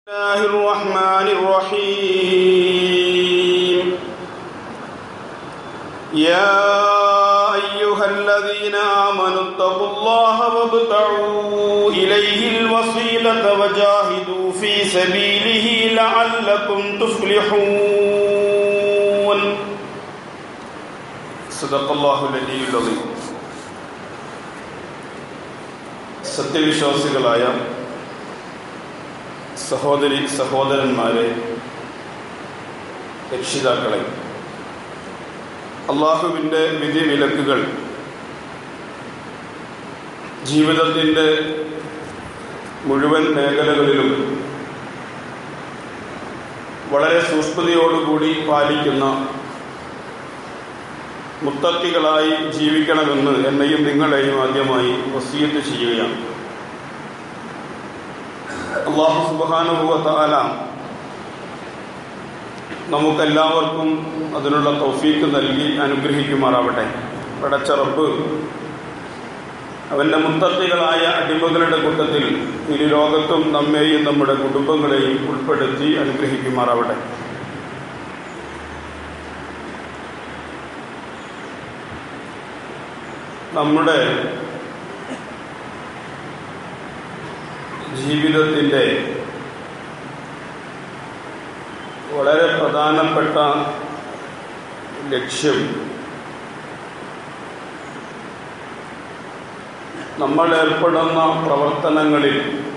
الله الرحمن الرحيم يا أيها الذين آمنوا اتقوا الله وابتغوا إليه الوسيلة وجاهدوا في سبيله لعلكم تفلحون صدق الله العلي العظيم സത്യവിശ്വാസികളായ സഹോദരി സഹോദരന്മാരെ രക്ഷിതാക്കളെ അള്ളാഹുവിൻ്റെ വിധിവിലക്കുകൾ ജീവിതത്തിൻ്റെ മുഴുവൻ മേഖലകളിലും വളരെ സൂക്ഷ്മതയോടുകൂടി പാലിക്കുന്ന മുത്തക്കികളായി ജീവിക്കണമെന്ന് എന്നെയും നിങ്ങളെയും ആദ്യമായി വസീയത്ത് ചെയ്യുകയാണ് അള്ളാഹു സുബാനുഭവത്താല നമുക്കെല്ലാവർക്കും അതിനുള്ള തൗഫീക്ക് നൽകി അനുഗ്രഹിക്കുമാറാവട്ടെ പടച്ച റബ്ബ് അവൻ്റെ മുത്തത്തികളായ അടിമകളുടെ കൂട്ടത്തിൽ ഇരു ലോകത്തും നമ്മെയും നമ്മുടെ കുടുംബങ്ങളെയും ഉൾപ്പെടുത്തി അനുഗ്രഹിക്കുമാറാവട്ടെ നമ്മുടെ ജീവിതത്തിൻ്റെ വളരെ പ്രധാനപ്പെട്ട ലക്ഷ്യം നമ്മൾ ഏർപ്പെടുന്ന പ്രവർത്തനങ്ങളിൽ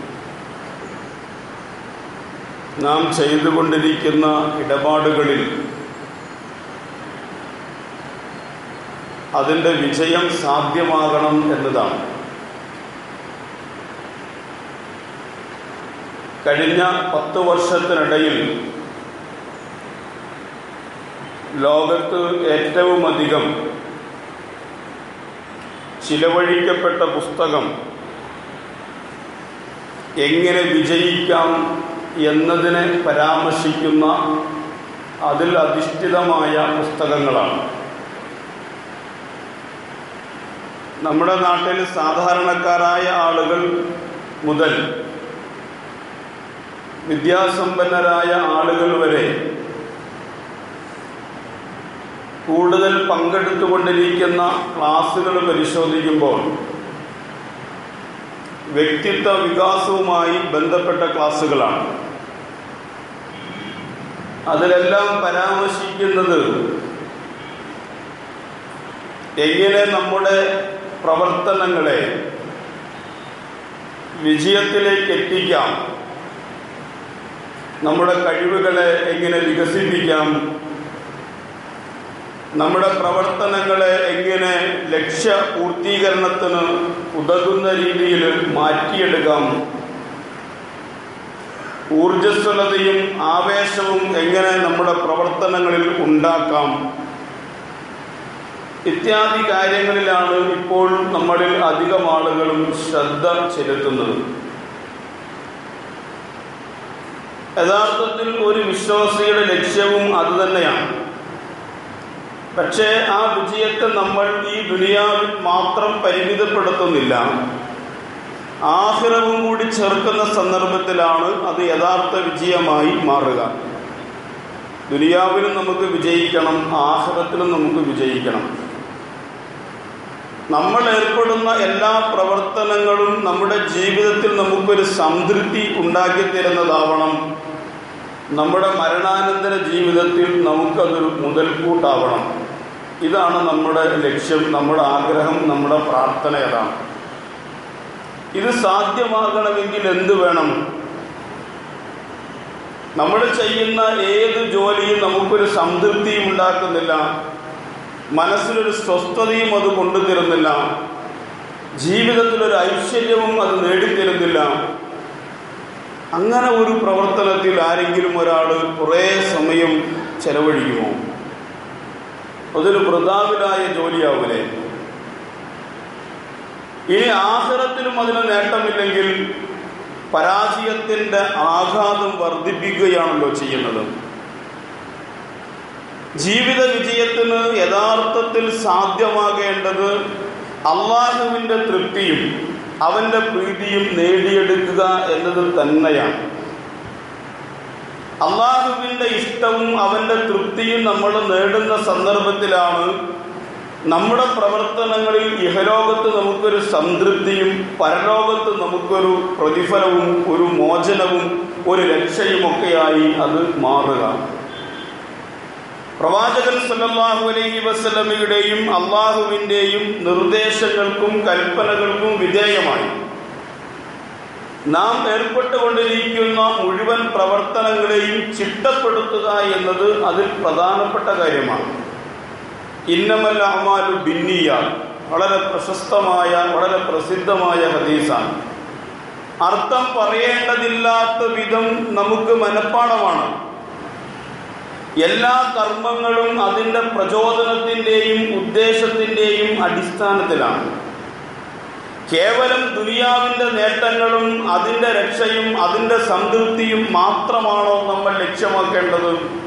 നാം ചെയ്തുകൊണ്ടിരിക്കുന്ന ഇടപാടുകളിൽ അതിൻ്റെ വിജയം സാധ്യമാകണം എന്നതാണ് കഴിഞ്ഞ പത്ത് വർഷത്തിനിടയിൽ ലോകത്ത് ഏറ്റവും അധികം ചിലവഴിക്കപ്പെട്ട പുസ്തകം എങ്ങനെ വിജയിക്കാം എന്നതിനെ പരാമർശിക്കുന്ന അതിൽ അധിഷ്ഠിതമായ പുസ്തകങ്ങളാണ് നമ്മുടെ നാട്ടിൽ സാധാരണക്കാരായ ആളുകൾ മുതൽ വിദ്യാസമ്പന്നരായ ആളുകൾ വരെ കൂടുതൽ പങ്കെടുത്തുകൊണ്ടിരിക്കുന്ന ക്ലാസ്സുകൾ പരിശോധിക്കുമ്പോൾ വ്യക്തിത്വ വികാസവുമായി ബന്ധപ്പെട്ട ക്ലാസ്സുകളാണ് അതിലെല്ലാം പരാമർശിക്കുന്നത് എങ്ങനെ നമ്മുടെ പ്രവർത്തനങ്ങളെ വിജയത്തിലേക്ക് എത്തിക്കാം നമ്മുടെ കഴിവുകളെ എങ്ങനെ വികസിപ്പിക്കാം നമ്മുടെ പ്രവർത്തനങ്ങളെ എങ്ങനെ ലക്ഷ്യ പൂർത്തീകരണത്തിന് ഉതകുന്ന രീതിയിൽ മാറ്റിയെടുക്കാം ഊർജസ്വലതയും ആവേശവും എങ്ങനെ നമ്മുടെ പ്രവർത്തനങ്ങളിൽ ഉണ്ടാക്കാം ഇത്യാദി കാര്യങ്ങളിലാണ് ഇപ്പോൾ നമ്മളിൽ അധികം ആളുകളും ശ്രദ്ധ ചെലുത്തുന്നത് യഥാർത്ഥത്തിൽ ഒരു വിശ്വാസിയുടെ ലക്ഷ്യവും അതുതന്നെയാണ് പക്ഷേ ആ വിജയത്തെ നമ്മൾ ഈ ദുനിയാവിൽ മാത്രം പരിമിതപ്പെടുത്തുന്നില്ല ആഹിറവും കൂടി ചേർക്കുന്ന സന്ദർഭത്തിലാണ് അത് യഥാർത്ഥ വിജയമായി മാറുക ദുനിയാവിലും നമുക്ക് വിജയിക്കണം ആഹിറത്തിലും നമുക്ക് വിജയിക്കണം നമ്മൾ ഏർപ്പെടുന്ന എല്ലാ പ്രവർത്തനങ്ങളും നമ്മുടെ ജീവിതത്തിൽ നമുക്കൊരു സംതൃപ്തി ഉണ്ടാക്കി തരുന്നതാവണം നമ്മുടെ മരണാനന്തര ജീവിതത്തിൽ നമുക്കതൊരു മുതൽക്കൂട്ടാവണം ഇതാണ് നമ്മുടെ ലക്ഷ്യം നമ്മുടെ ആഗ്രഹം നമ്മുടെ പ്രാർത്ഥന അതാണ് ഇത് സാധ്യമാകണമെങ്കിൽ എന്ത് വേണം നമ്മൾ ചെയ്യുന്ന ഏത് ജോലിയും നമുക്കൊരു സംതൃപ്തിയും ഉണ്ടാക്കുന്നില്ല മനസ്സിലൊരു സ്വസ്ഥതയും അത് കൊണ്ടുതരുന്നില്ല ജീവിതത്തിലൊരു ഐശ്വര്യവും അത് നേടിത്തരുന്നില്ല അങ്ങനെ ഒരു പ്രവർത്തനത്തിൽ ആരെങ്കിലും ഒരാൾ കുറേ സമയം ചെലവഴിക്കുമോ അതൊരു വൃതാവിലായ ജോലിയാവൂലേ ഇനി ആഹ്റത്തിലും അതിന് നേട്ടമില്ലെങ്കിൽ പരാജയത്തിൻ്റെ ആഘാതം വർദ്ധിപ്പിക്കുകയാണല്ലോ ചെയ്യുന്നത് ജീവിത വിജയത്തിന് യഥാർത്ഥത്തിൽ സാധ്യമാകേണ്ടത് അള്ളാഹുവിൻ്റെ തൃപ്തിയും അവൻ്റെ പ്രീതിയും നേടിയെടുക്കുക എന്നത് തന്നെയാണ് അള്ളാഹുവിൻ്റെ ഇഷ്ടവും അവൻ്റെ തൃപ്തിയും നമ്മൾ നേടുന്ന സന്ദർഭത്തിലാണ് നമ്മുടെ പ്രവർത്തനങ്ങളിൽ ഇഹലോകത്ത് നമുക്കൊരു സംതൃപ്തിയും പരലോകത്ത് നമുക്കൊരു പ്രതിഫലവും ഒരു മോചനവും ഒരു രക്ഷയും ഒക്കെയായി അത് മാറുക പ്രവാചകൻ സല്ലല്ലാഹു അലൈഹി വസല്ലമയുടെയും അള്ളാഹുവിൻ്റെയും നിർദ്ദേശങ്ങൾക്കും കൽപ്പനകൾക്കും വിധേയമായി നാം ഏർപ്പെട്ടുകൊണ്ടിരിക്കുന്ന മുഴുവൻ പ്രവർത്തനങ്ങളെയും ചിട്ടപ്പെടുത്തുക എന്നത് അതിൽ പ്രധാനപ്പെട്ട കാര്യമാണ് ഇന്നമൽ അമാലു ബിന്നിയ വളരെ പ്രശസ്തമായ വളരെ പ്രസിദ്ധമായ ഹദീസാണ് അർത്ഥം പറയേണ്ടതില്ലാത്ത വിധം നമുക്ക് മനഃപ്പാടമാണ് എല്ലാ കർമ്മങ്ങളും അതിൻ്റെ പ്രചോദനത്തിൻ്റെയും ഉദ്ദേശത്തിൻ്റെയും അടിസ്ഥാനത്തിലാണ് കേവലം ദുനിയാവിൻ്റെ നേട്ടങ്ങളും അതിൻ്റെ രക്ഷയും അതിൻ്റെ സംതൃപ്തിയും മാത്രമാണോ നമ്മൾ ലക്ഷ്യമാക്കേണ്ടത്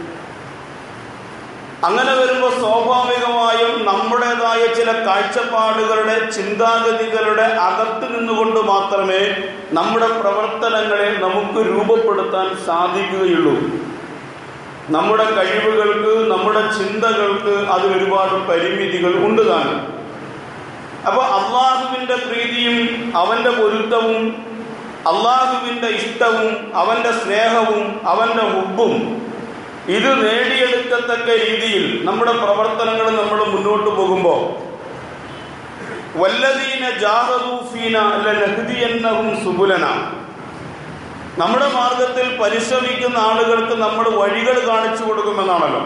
അങ്ങനെ വരുമ്പോൾ സ്വാഭാവികമായും നമ്മുടേതായ ചില കാഴ്ചപ്പാടുകളുടെ ചിന്താഗതികളുടെ അകത്ത് നിന്നുകൊണ്ട് മാത്രമേ നമ്മുടെ പ്രവർത്തനങ്ങളെ നമുക്ക് രൂപപ്പെടുത്താൻ സാധിക്കുകയുള്ളൂ നമ്മുടെ കഴിവുകൾക്ക് നമ്മുടെ ചിന്തകൾക്ക് അതിൽ ഒരുപാട് പരിമിതികൾ ഉണ്ട് താനും അപ്പൊ അള്ളാഹുവിന്റെ പ്രീതിയും അവന്റെ പൊരുത്തവും അള്ളാഹുവിന്റെ ഇഷ്ടവും അവന്റെ സ്നേഹവും അവന്റെ ഹുബും ഇത് നേടിയെടുക്കത്തക്ക രീതിയിൽ നമ്മുടെ പ്രവർത്തനങ്ങൾ നമ്മൾ മുന്നോട്ട് പോകുമ്പോൾ വല്ലദീന ജാഹദൂഫീന അല്ല നഹ്ദിയന്നഹും സുബുലന നമ്മുടെ മാർഗത്തിൽ പരിശ്രമിക്കുന്ന ആളുകൾക്ക് നമ്മൾ വഴികൾ കാണിച്ചു കൊടുക്കുമെന്നാണല്ലോ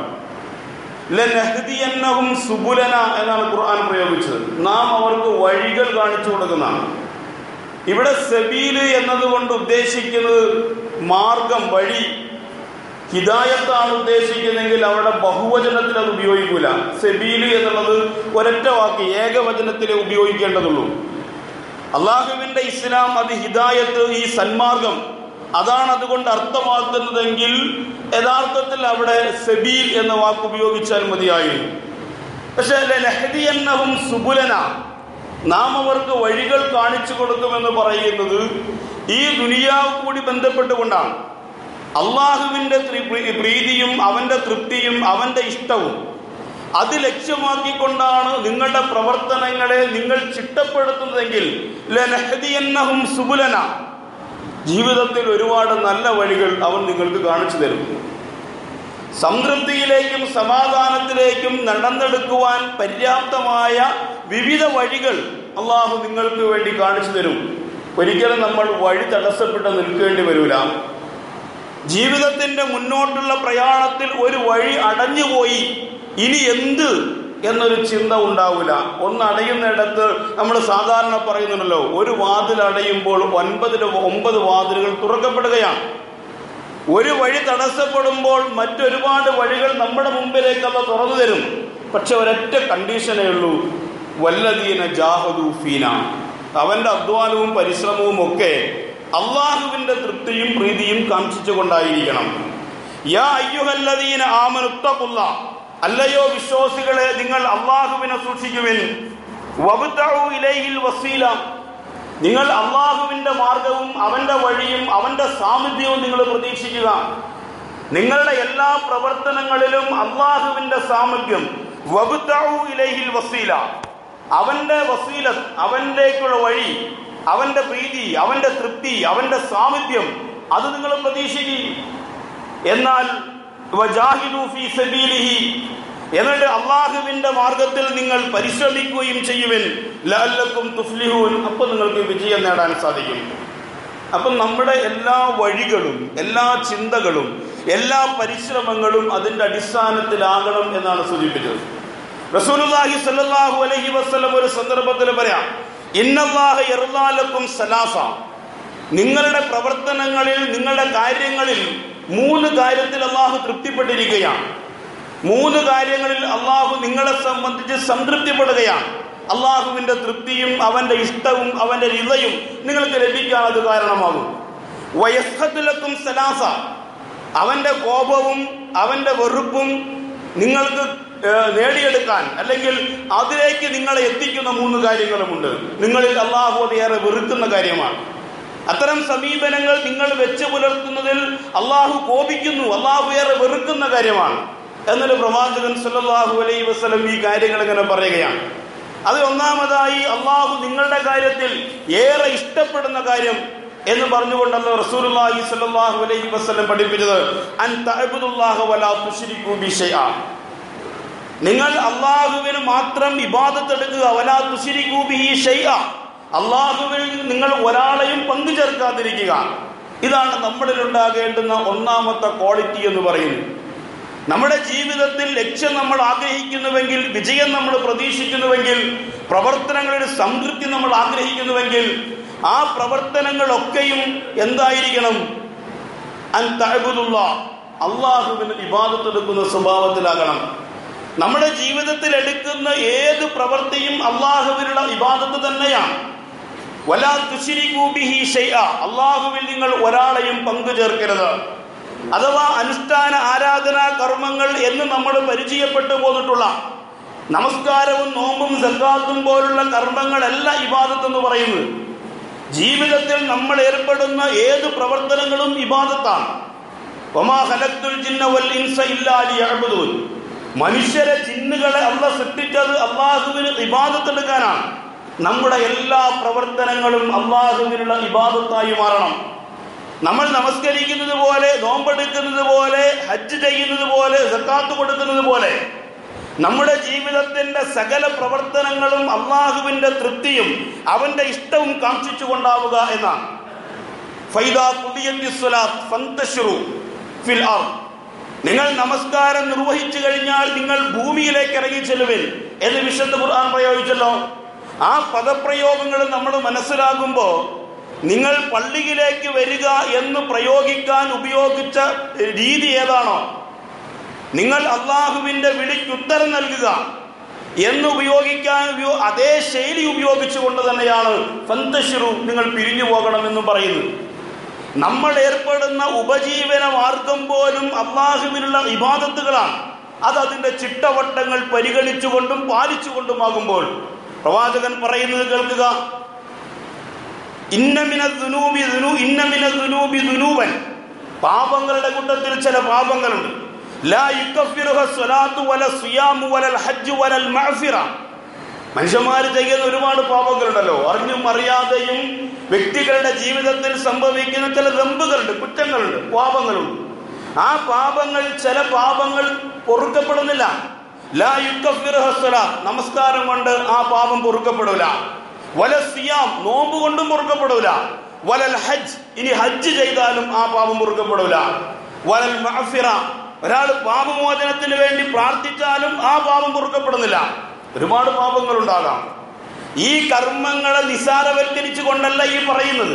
ലനഹ്ദിയന്നഹും സുബുലന എന്നാണ് ഖുർആൻ പ്രയോഗിച്ചത് നാം അവർക്ക് വഴികൾ കാണിച്ചു കൊടുക്കുന്നതാണ് ഇവിടെ സബീല് എന്നതുകൊണ്ട് ഉദ്ദേശിക്കുന്നത് മാർഗം വഴി ഹിദായത്താണ് ഉദ്ദേശിക്കുന്നതെങ്കിൽ അവിടെ ബഹുവചനത്തിൽ അത് ഉപയോഗിക്കൂല സെബീല് എന്നുള്ളത് ഒരൊറ്റ വാക്ക് ഏകവചനത്തിലേ ഉപയോഗിക്കേണ്ടതുള്ളൂ അള്ളാഹുവിന്റെ ഇസ്ലാം അത് ഹിദായത്ത് ഈ സന്മാർഗം അതാണ് അതുകൊണ്ട് അർത്ഥമാക്കുന്നതെങ്കിൽ യഥാർത്ഥത്തിൽ അവിടെ സെബീൽ എന്ന വാക്ക് ഉപയോഗിച്ചാൽ മതിയായിരുന്നു പക്ഷെ ലഹദിയന്നഹും സുബുലന നാം അവർക്ക് വഴികൾ കാണിച്ചു കൊടുക്കുമെന്ന് പറയുന്നത് ഈ ദുനിയാവ് കൂടി ബന്ധപ്പെട്ടുകൊണ്ടാണ് അള്ളാഹുവിൻ്റെ പ്രീതിയും അവൻ്റെ തൃപ്തിയും അവൻ്റെ ഇഷ്ടവും അത് ലക്ഷ്യമാക്കിക്കൊണ്ടാണ് നിങ്ങളുടെ പ്രവർത്തനങ്ങളെ നിങ്ങൾ ചിട്ടപ്പെടുത്തുന്നതെങ്കിൽ ലനഹദിയന്നഹും സുബുലന ജീവിതത്തിൽ ഒരുപാട് നല്ല വഴികൾ അവൻ നിങ്ങൾക്ക് കാണിച്ചു തരും സംതൃപ്തിയിലേക്കും സമാധാനത്തിലേക്കും നടന്നെടുക്കുവാൻ പര്യാപ്തമായ വിവിധ വഴികൾ അള്ളാഹു നിങ്ങൾക്ക് വേണ്ടി കാണിച്ചു തരും ഒരിക്കലും നമ്മൾ വഴി തടസ്സപ്പെട്ട് നിൽക്കേണ്ടി വരില്ല ജീവിതത്തിന്റെ മുന്നോട്ടുള്ള പ്രയാണത്തിൽ ഒരു വഴി അടഞ്ഞുപോയി ഇനി എന്ത് എന്നൊരു ചിന്ത ഉണ്ടാവില്ല ഒന്ന് അടയുന്നിടത്ത് നമ്മൾ സാധാരണ പറയുന്നുണ്ടല്ലോ ഒരു വാതിൽ അടയുമ്പോൾ ഒൻപതിൽ ഒമ്പത് വാതിലുകൾ തുറക്കപ്പെടുകയാണ് ഒരു വഴി തടസ്സപ്പെടുമ്പോൾ മറ്റൊരുപാട് വഴികൾ നമ്മുടെ മുമ്പിലേക്ക് അവ തുറന്നു തരും പക്ഷെ ഒരൊറ്റ കണ്ടീഷനേ ഉള്ളൂ വല്ലദീന ജാഹദു ഫീന അവന്റെ അധ്വാനവും പരിശ്രമവും ഒക്കെ അള്ളാഹുവിന്റെ തൃപ്തിയും പ്രീതിയും കാംക്ഷിച്ചുകൊണ്ടായിരിക്കണം യാ അയ്യുഹല്ലദീന ആമനുത്തകുള്ള അല്ലയോ വിശ്വാസികളെ നിങ്ങൾ അള്ളാഹുവിനെ സൂക്ഷിക്കുവിൻ വബുത്തഉ ഇലൈഹിൽ വസീല നിങ്ങൾ അള്ളാഹുവിന്റെ മാർഗവും അവന്റെ വഴിയും അവന്റെ സാമീപ്യവും നിങ്ങൾ പ്രതീക്ഷിക്കുക നിങ്ങളുടെ എല്ലാ പ്രവർത്തനങ്ങളിലും അള്ളാഹുവിന്റെ സാമീപ്യം വബുത്തഉ ഇലൈഹിൽ വസീല അവന്റെ വസീല അവനിലേക്കുള്ള വഴി അവന്റെ പ്രീതി അവന്റെ തൃപ്തി അവന്റെ സാമീപ്യം അത് നിങ്ങൾ പ്രതീക്ഷിക്കും എന്നാൽ വജാഹിദു ഫീ സബീലിഹി എന്നിട്ട് അള്ളാഹുവിന്റെ മാർഗത്തിൽ നിങ്ങൾ പരിശ്രമിക്കുകയും ചെയ്യുവിൻ ലഅല്ലക്കും തുഫ്ലിഹൂൻ അപ്പോൾ നിങ്ങൾക്ക് വിജയം നേടാൻ സാധിക്കും അപ്പം നമ്മുടെ എല്ലാ വഴികളും എല്ലാ ചിന്തകളും എല്ലാ പരിശ്രമങ്ങളും അതിൻ്റെ അടിസ്ഥാനത്തിലാകണം എന്നാണ് സൂചിപ്പിച്ചത് റസൂലുള്ളാഹി സ്വല്ലല്ലാഹു അലൈഹി വസല്ലം ഒരു സന്ദർഭത്തിൽ പറയാം ഇന്നല്ലാഹ യർലാലക്കും സലാസ നിങ്ങളുടെ പ്രവർത്തനങ്ങളിൽ നിങ്ങളുടെ കാര്യങ്ങളിൽ മൂന്ന് കാര്യത്തിൽ അള്ളാഹു തൃപ്തിപ്പെട്ടിരിക്കുകയാണ് മൂന്ന് കാര്യങ്ങളിൽ അള്ളാഹു നിങ്ങളെ സംബന്ധിച്ച് സംതൃപ്തിപ്പെടുകയാണ് അള്ളാഹുവിന്റെ തൃപ്തിയും അവന്റെ ഇഷ്ടവും അവന്റെ രിതയും നിങ്ങൾക്ക് ലഭിക്കാൻ അത് കാരണമാകും വയസ്സത്തിലക്കും സലാസ അവന്റെ കോപവും അവന്റെ വെറുപ്പും നിങ്ങൾക്ക് ഏഹ്, നേടിയെടുക്കാൻ അല്ലെങ്കിൽ അതിലേക്ക് നിങ്ങളെ എത്തിക്കുന്ന മൂന്ന് കാര്യങ്ങളുമുണ്ട് നിങ്ങളിൽ അള്ളാഹു അത് ഏറെ വെറുക്കുന്ന കാര്യമാണ് അത്തരം സമീപനങ്ങൾ നിങ്ങൾ വെച്ച് പുലർത്തുന്നതിൽ അള്ളാഹു കോപിക്കുന്നു അള്ളാഹു ഏറെ വെറുക്കുന്ന കാര്യമാണ് എന്നൊരു പ്രവാചകൻ സല്ലല്ലാഹു അലൈഹി വസല്ലം ഈ കാര്യങ്ങൾ ഇങ്ങനെ പറയുകയാണ് അത് ഒന്നാമതായി അള്ളാഹു നിങ്ങളുടെ കാര്യത്തിൽ ഏറെ ഇഷ്ടപ്പെടുന്ന കാര്യം എന്ന് പറഞ്ഞുകൊണ്ടല്ലോ റസൂലുള്ളാഹി സ്വല്ലല്ലാഹു അലൈഹി വസല്ലം പഠിപ്പിച്ചത് അൻ തഅബുദുല്ലാഹ വലാ തുശ്രികൂ ബി ഷൈആ നിങ്ങൾ അള്ളാഹുവിന് മാത്രം ഇബാദത്ത് എടുക്കുക വലാ തുശ്രികൂ ബിഹി ഷൈആ അള്ളാഹുവിൽ നിങ്ങൾ ഒരാളെയും പങ്കു ചേർക്കാതിരിക്കുക ഇതാണ് നമ്മളിൽ ഉണ്ടാകേണ്ടുന്ന ഒന്നാമത്തെ ക്വാളിറ്റി എന്ന് പറയുന്നത് നമ്മുടെ ജീവിതത്തിൽ ലക്ഷ്യം നമ്മൾ ആഗ്രഹിക്കുന്നുവെങ്കിൽ വിജയം നമ്മൾ പ്രതീക്ഷിക്കുന്നുവെങ്കിൽ പ്രവർത്തനങ്ങളുടെ സംതൃപ്തി നമ്മൾ ആഗ്രഹിക്കുന്നുവെങ്കിൽ ആ പ്രവർത്തനങ്ങളൊക്കെയും എന്തായിരിക്കണം അൻ തഅബുദുള്ള അള്ളാഹുവിന് ഇബാദത്തെടുക്കുന്ന സ്വഭാവത്തിലാകണം നമ്മുടെ ജീവിതത്തിൽ എടുക്കുന്ന ഏത് പ്രവൃത്തിയും അള്ളാഹുവിനുള്ള ഇബാദത്ത് തന്നെയാണ് വലാ തുശ്രികൂ ബിഹി ഷൈഅ അള്ളാഹുവിൽ നിങ്ങൾ ഒരാളെയും പങ്കു ചേർക്കരുത് അഥവാ അനുഷ്ഠാന ആരാധനാ കർമ്മങ്ങൾ എന്ന് നമ്മൾ പരിചയപ്പെട്ടു പോന്നിട്ടുള്ള നമസ്കാരവും നോമ്പും സക്കാത്തും പോലുള്ള കർമ്മങ്ങളല്ല ഇബാദത്ത് എന്ന് പറയുന്നത് ജീവിതത്തിൽ നമ്മൾ ഏർപ്പെടുന്ന ഏത് പ്രവർത്തനങ്ങളും ഇബാദത്താണ് ഒമാ ഖലഖ്തുൽ ജിന്ന വൽ ഇൻസ ഇല്ലാ ലിയഅ്ബുദൂൻ മനുഷ്യരെ ജിന്നുകളെ അല്ല സൃഷ്ടിച്ചത് അള്ളാഹുവിന് ഇബാദത്തെടുക്കാനാണ് നമ്മുടെ എല്ലാ പ്രവർത്തനങ്ങളും അള്ളാഹുവിനുള്ള ഇബാദത്തായി മാറണം നമ്മൾ നമസ്കരിക്കുന്നത് പോലെ നോമ്പെടുക്കുന്നത് പോലെ ഹജ്ജ് ചെയ്യുന്നത് പോലെ സക്കാത്ത് കൊടുക്കുന്നത് പോലെ നമ്മുടെ ജീവിതത്തിന്റെ സകല പ്രവർത്തനങ്ങളും അള്ളാഹുവിന്റെ തൃപ്തിയും അവന്റെ ഇഷ്ടവും കാക്ഷിച്ചുകൊണ്ടാവുക എന്നാണ് ഫൈദാ ഖുദിയത്തി സ്വലാത്ത് ഫന്തശ്റു ഫിൽ അർദ് നിങ്ങൾ നമസ്കാരം നിർവഹിച്ചു കഴിഞ്ഞാൽ നിങ്ങൾ ഭൂമിയിലേക്ക് ഇറങ്ങി ചെല്ലുവിൻ എന്ന് വിശുദ്ധ ഖുർആൻ പ്രയോഗിച്ചല്ലോ ആ പദപ്രയോഗങ്ങൾ നമ്മൾ മനസ്സിലാകുമ്പോൾ നിങ്ങൾ പള്ളിയിലേക്ക് വരിക എന്ന് പ്രയോഗിക്കാൻ ഉപയോഗിച്ച രീതി ഏതാണോ നിങ്ങൾ അള്ളാഹുവിന്റെ വിളിക്ക് ഉത്തരം നൽകുക എന്ന് ഉപയോഗിക്കാൻ ഉപയോ- അതേ ശൈലി ഉപയോഗിച്ചുകൊണ്ട് തന്നെയാണ് ഫന്തശിറു നിങ്ങൾ പിരിഞ്ഞു പോകണമെന്നും പറയുന്നത് നമ്മൾ ഏർപ്പെടുന്ന ഉപജീവന മാർഗം പോലും അള്ളാഹുവിനുള്ള ഇബാദത്തുകളാണ് അത് അതിന്റെ ചിട്ടവട്ടങ്ങൾ പരിഗണിച്ചുകൊണ്ടും പാലിച്ചുകൊണ്ടുമാകുമ്പോൾ പ്രവാചകൻ പറയുന്നത് കേൾക്കുക ഇന്നമിന ദുനൂബി ദുനൂ ഇന്നമിന ദുനൂബി ദുനൂബൻ പാപങ്ങളുടെ കൂട്ടത്തിൽ ചില പാപങ്ങളുണ്ട് ലാ യുക്കഫിറുഹ സ്വലാത്തു വല സിയാമു വലൽ ഹജ്ജ് വലൽ മഅഫിറ മനുഷ്യന്മാർ ചെയ്യുന്ന ഒരുപാട് പാപങ്ങളുണ്ടല്ലോ അറിഞ്ഞും അറിയാതെയും വ്യക്തികളുടെ ജീവിതത്തിൽ സംഭവിക്കുന്ന ചില ദമ്പുകളുണ്ട് കുറ്റങ്ങളുണ്ട് പാപങ്ങളുണ്ട് ആ പാപങ്ങൾ ചില പാപങ്ങൾ പൊറുക്കപ്പെടുന്നില്ല ലാ യുക്കഫിറുഹ സ്വലാത്ത് നമസ്കാരം കൊണ്ട് ആ പാപം പൊറുക്കപ്പെടില്ല വല സിയാം നോമ്പ് കൊണ്ടും പൊറുക്കപ്പെടില്ല വലൽ ഹജ്ജ് ഇനി ഹജ്ജ് ചെയ്താലും ആ പാപം പൊറുക്കപ്പെടില്ല വലൽ മഅഫിറ ഒരാൾ പാപമോചനത്തിന് വേണ്ടി പ്രാർത്ഥിച്ചാലും ആ പാപം പൊറുക്കപ്പെടുന്നില്ല ഒരുപാട് പാപങ്ങൾ ഉണ്ടാകാം ഈ കർമ്മങ്ങളെ നിസാരവൽക്കരിച്ചു കൊണ്ടല്ല ഈ പറയുന്നത്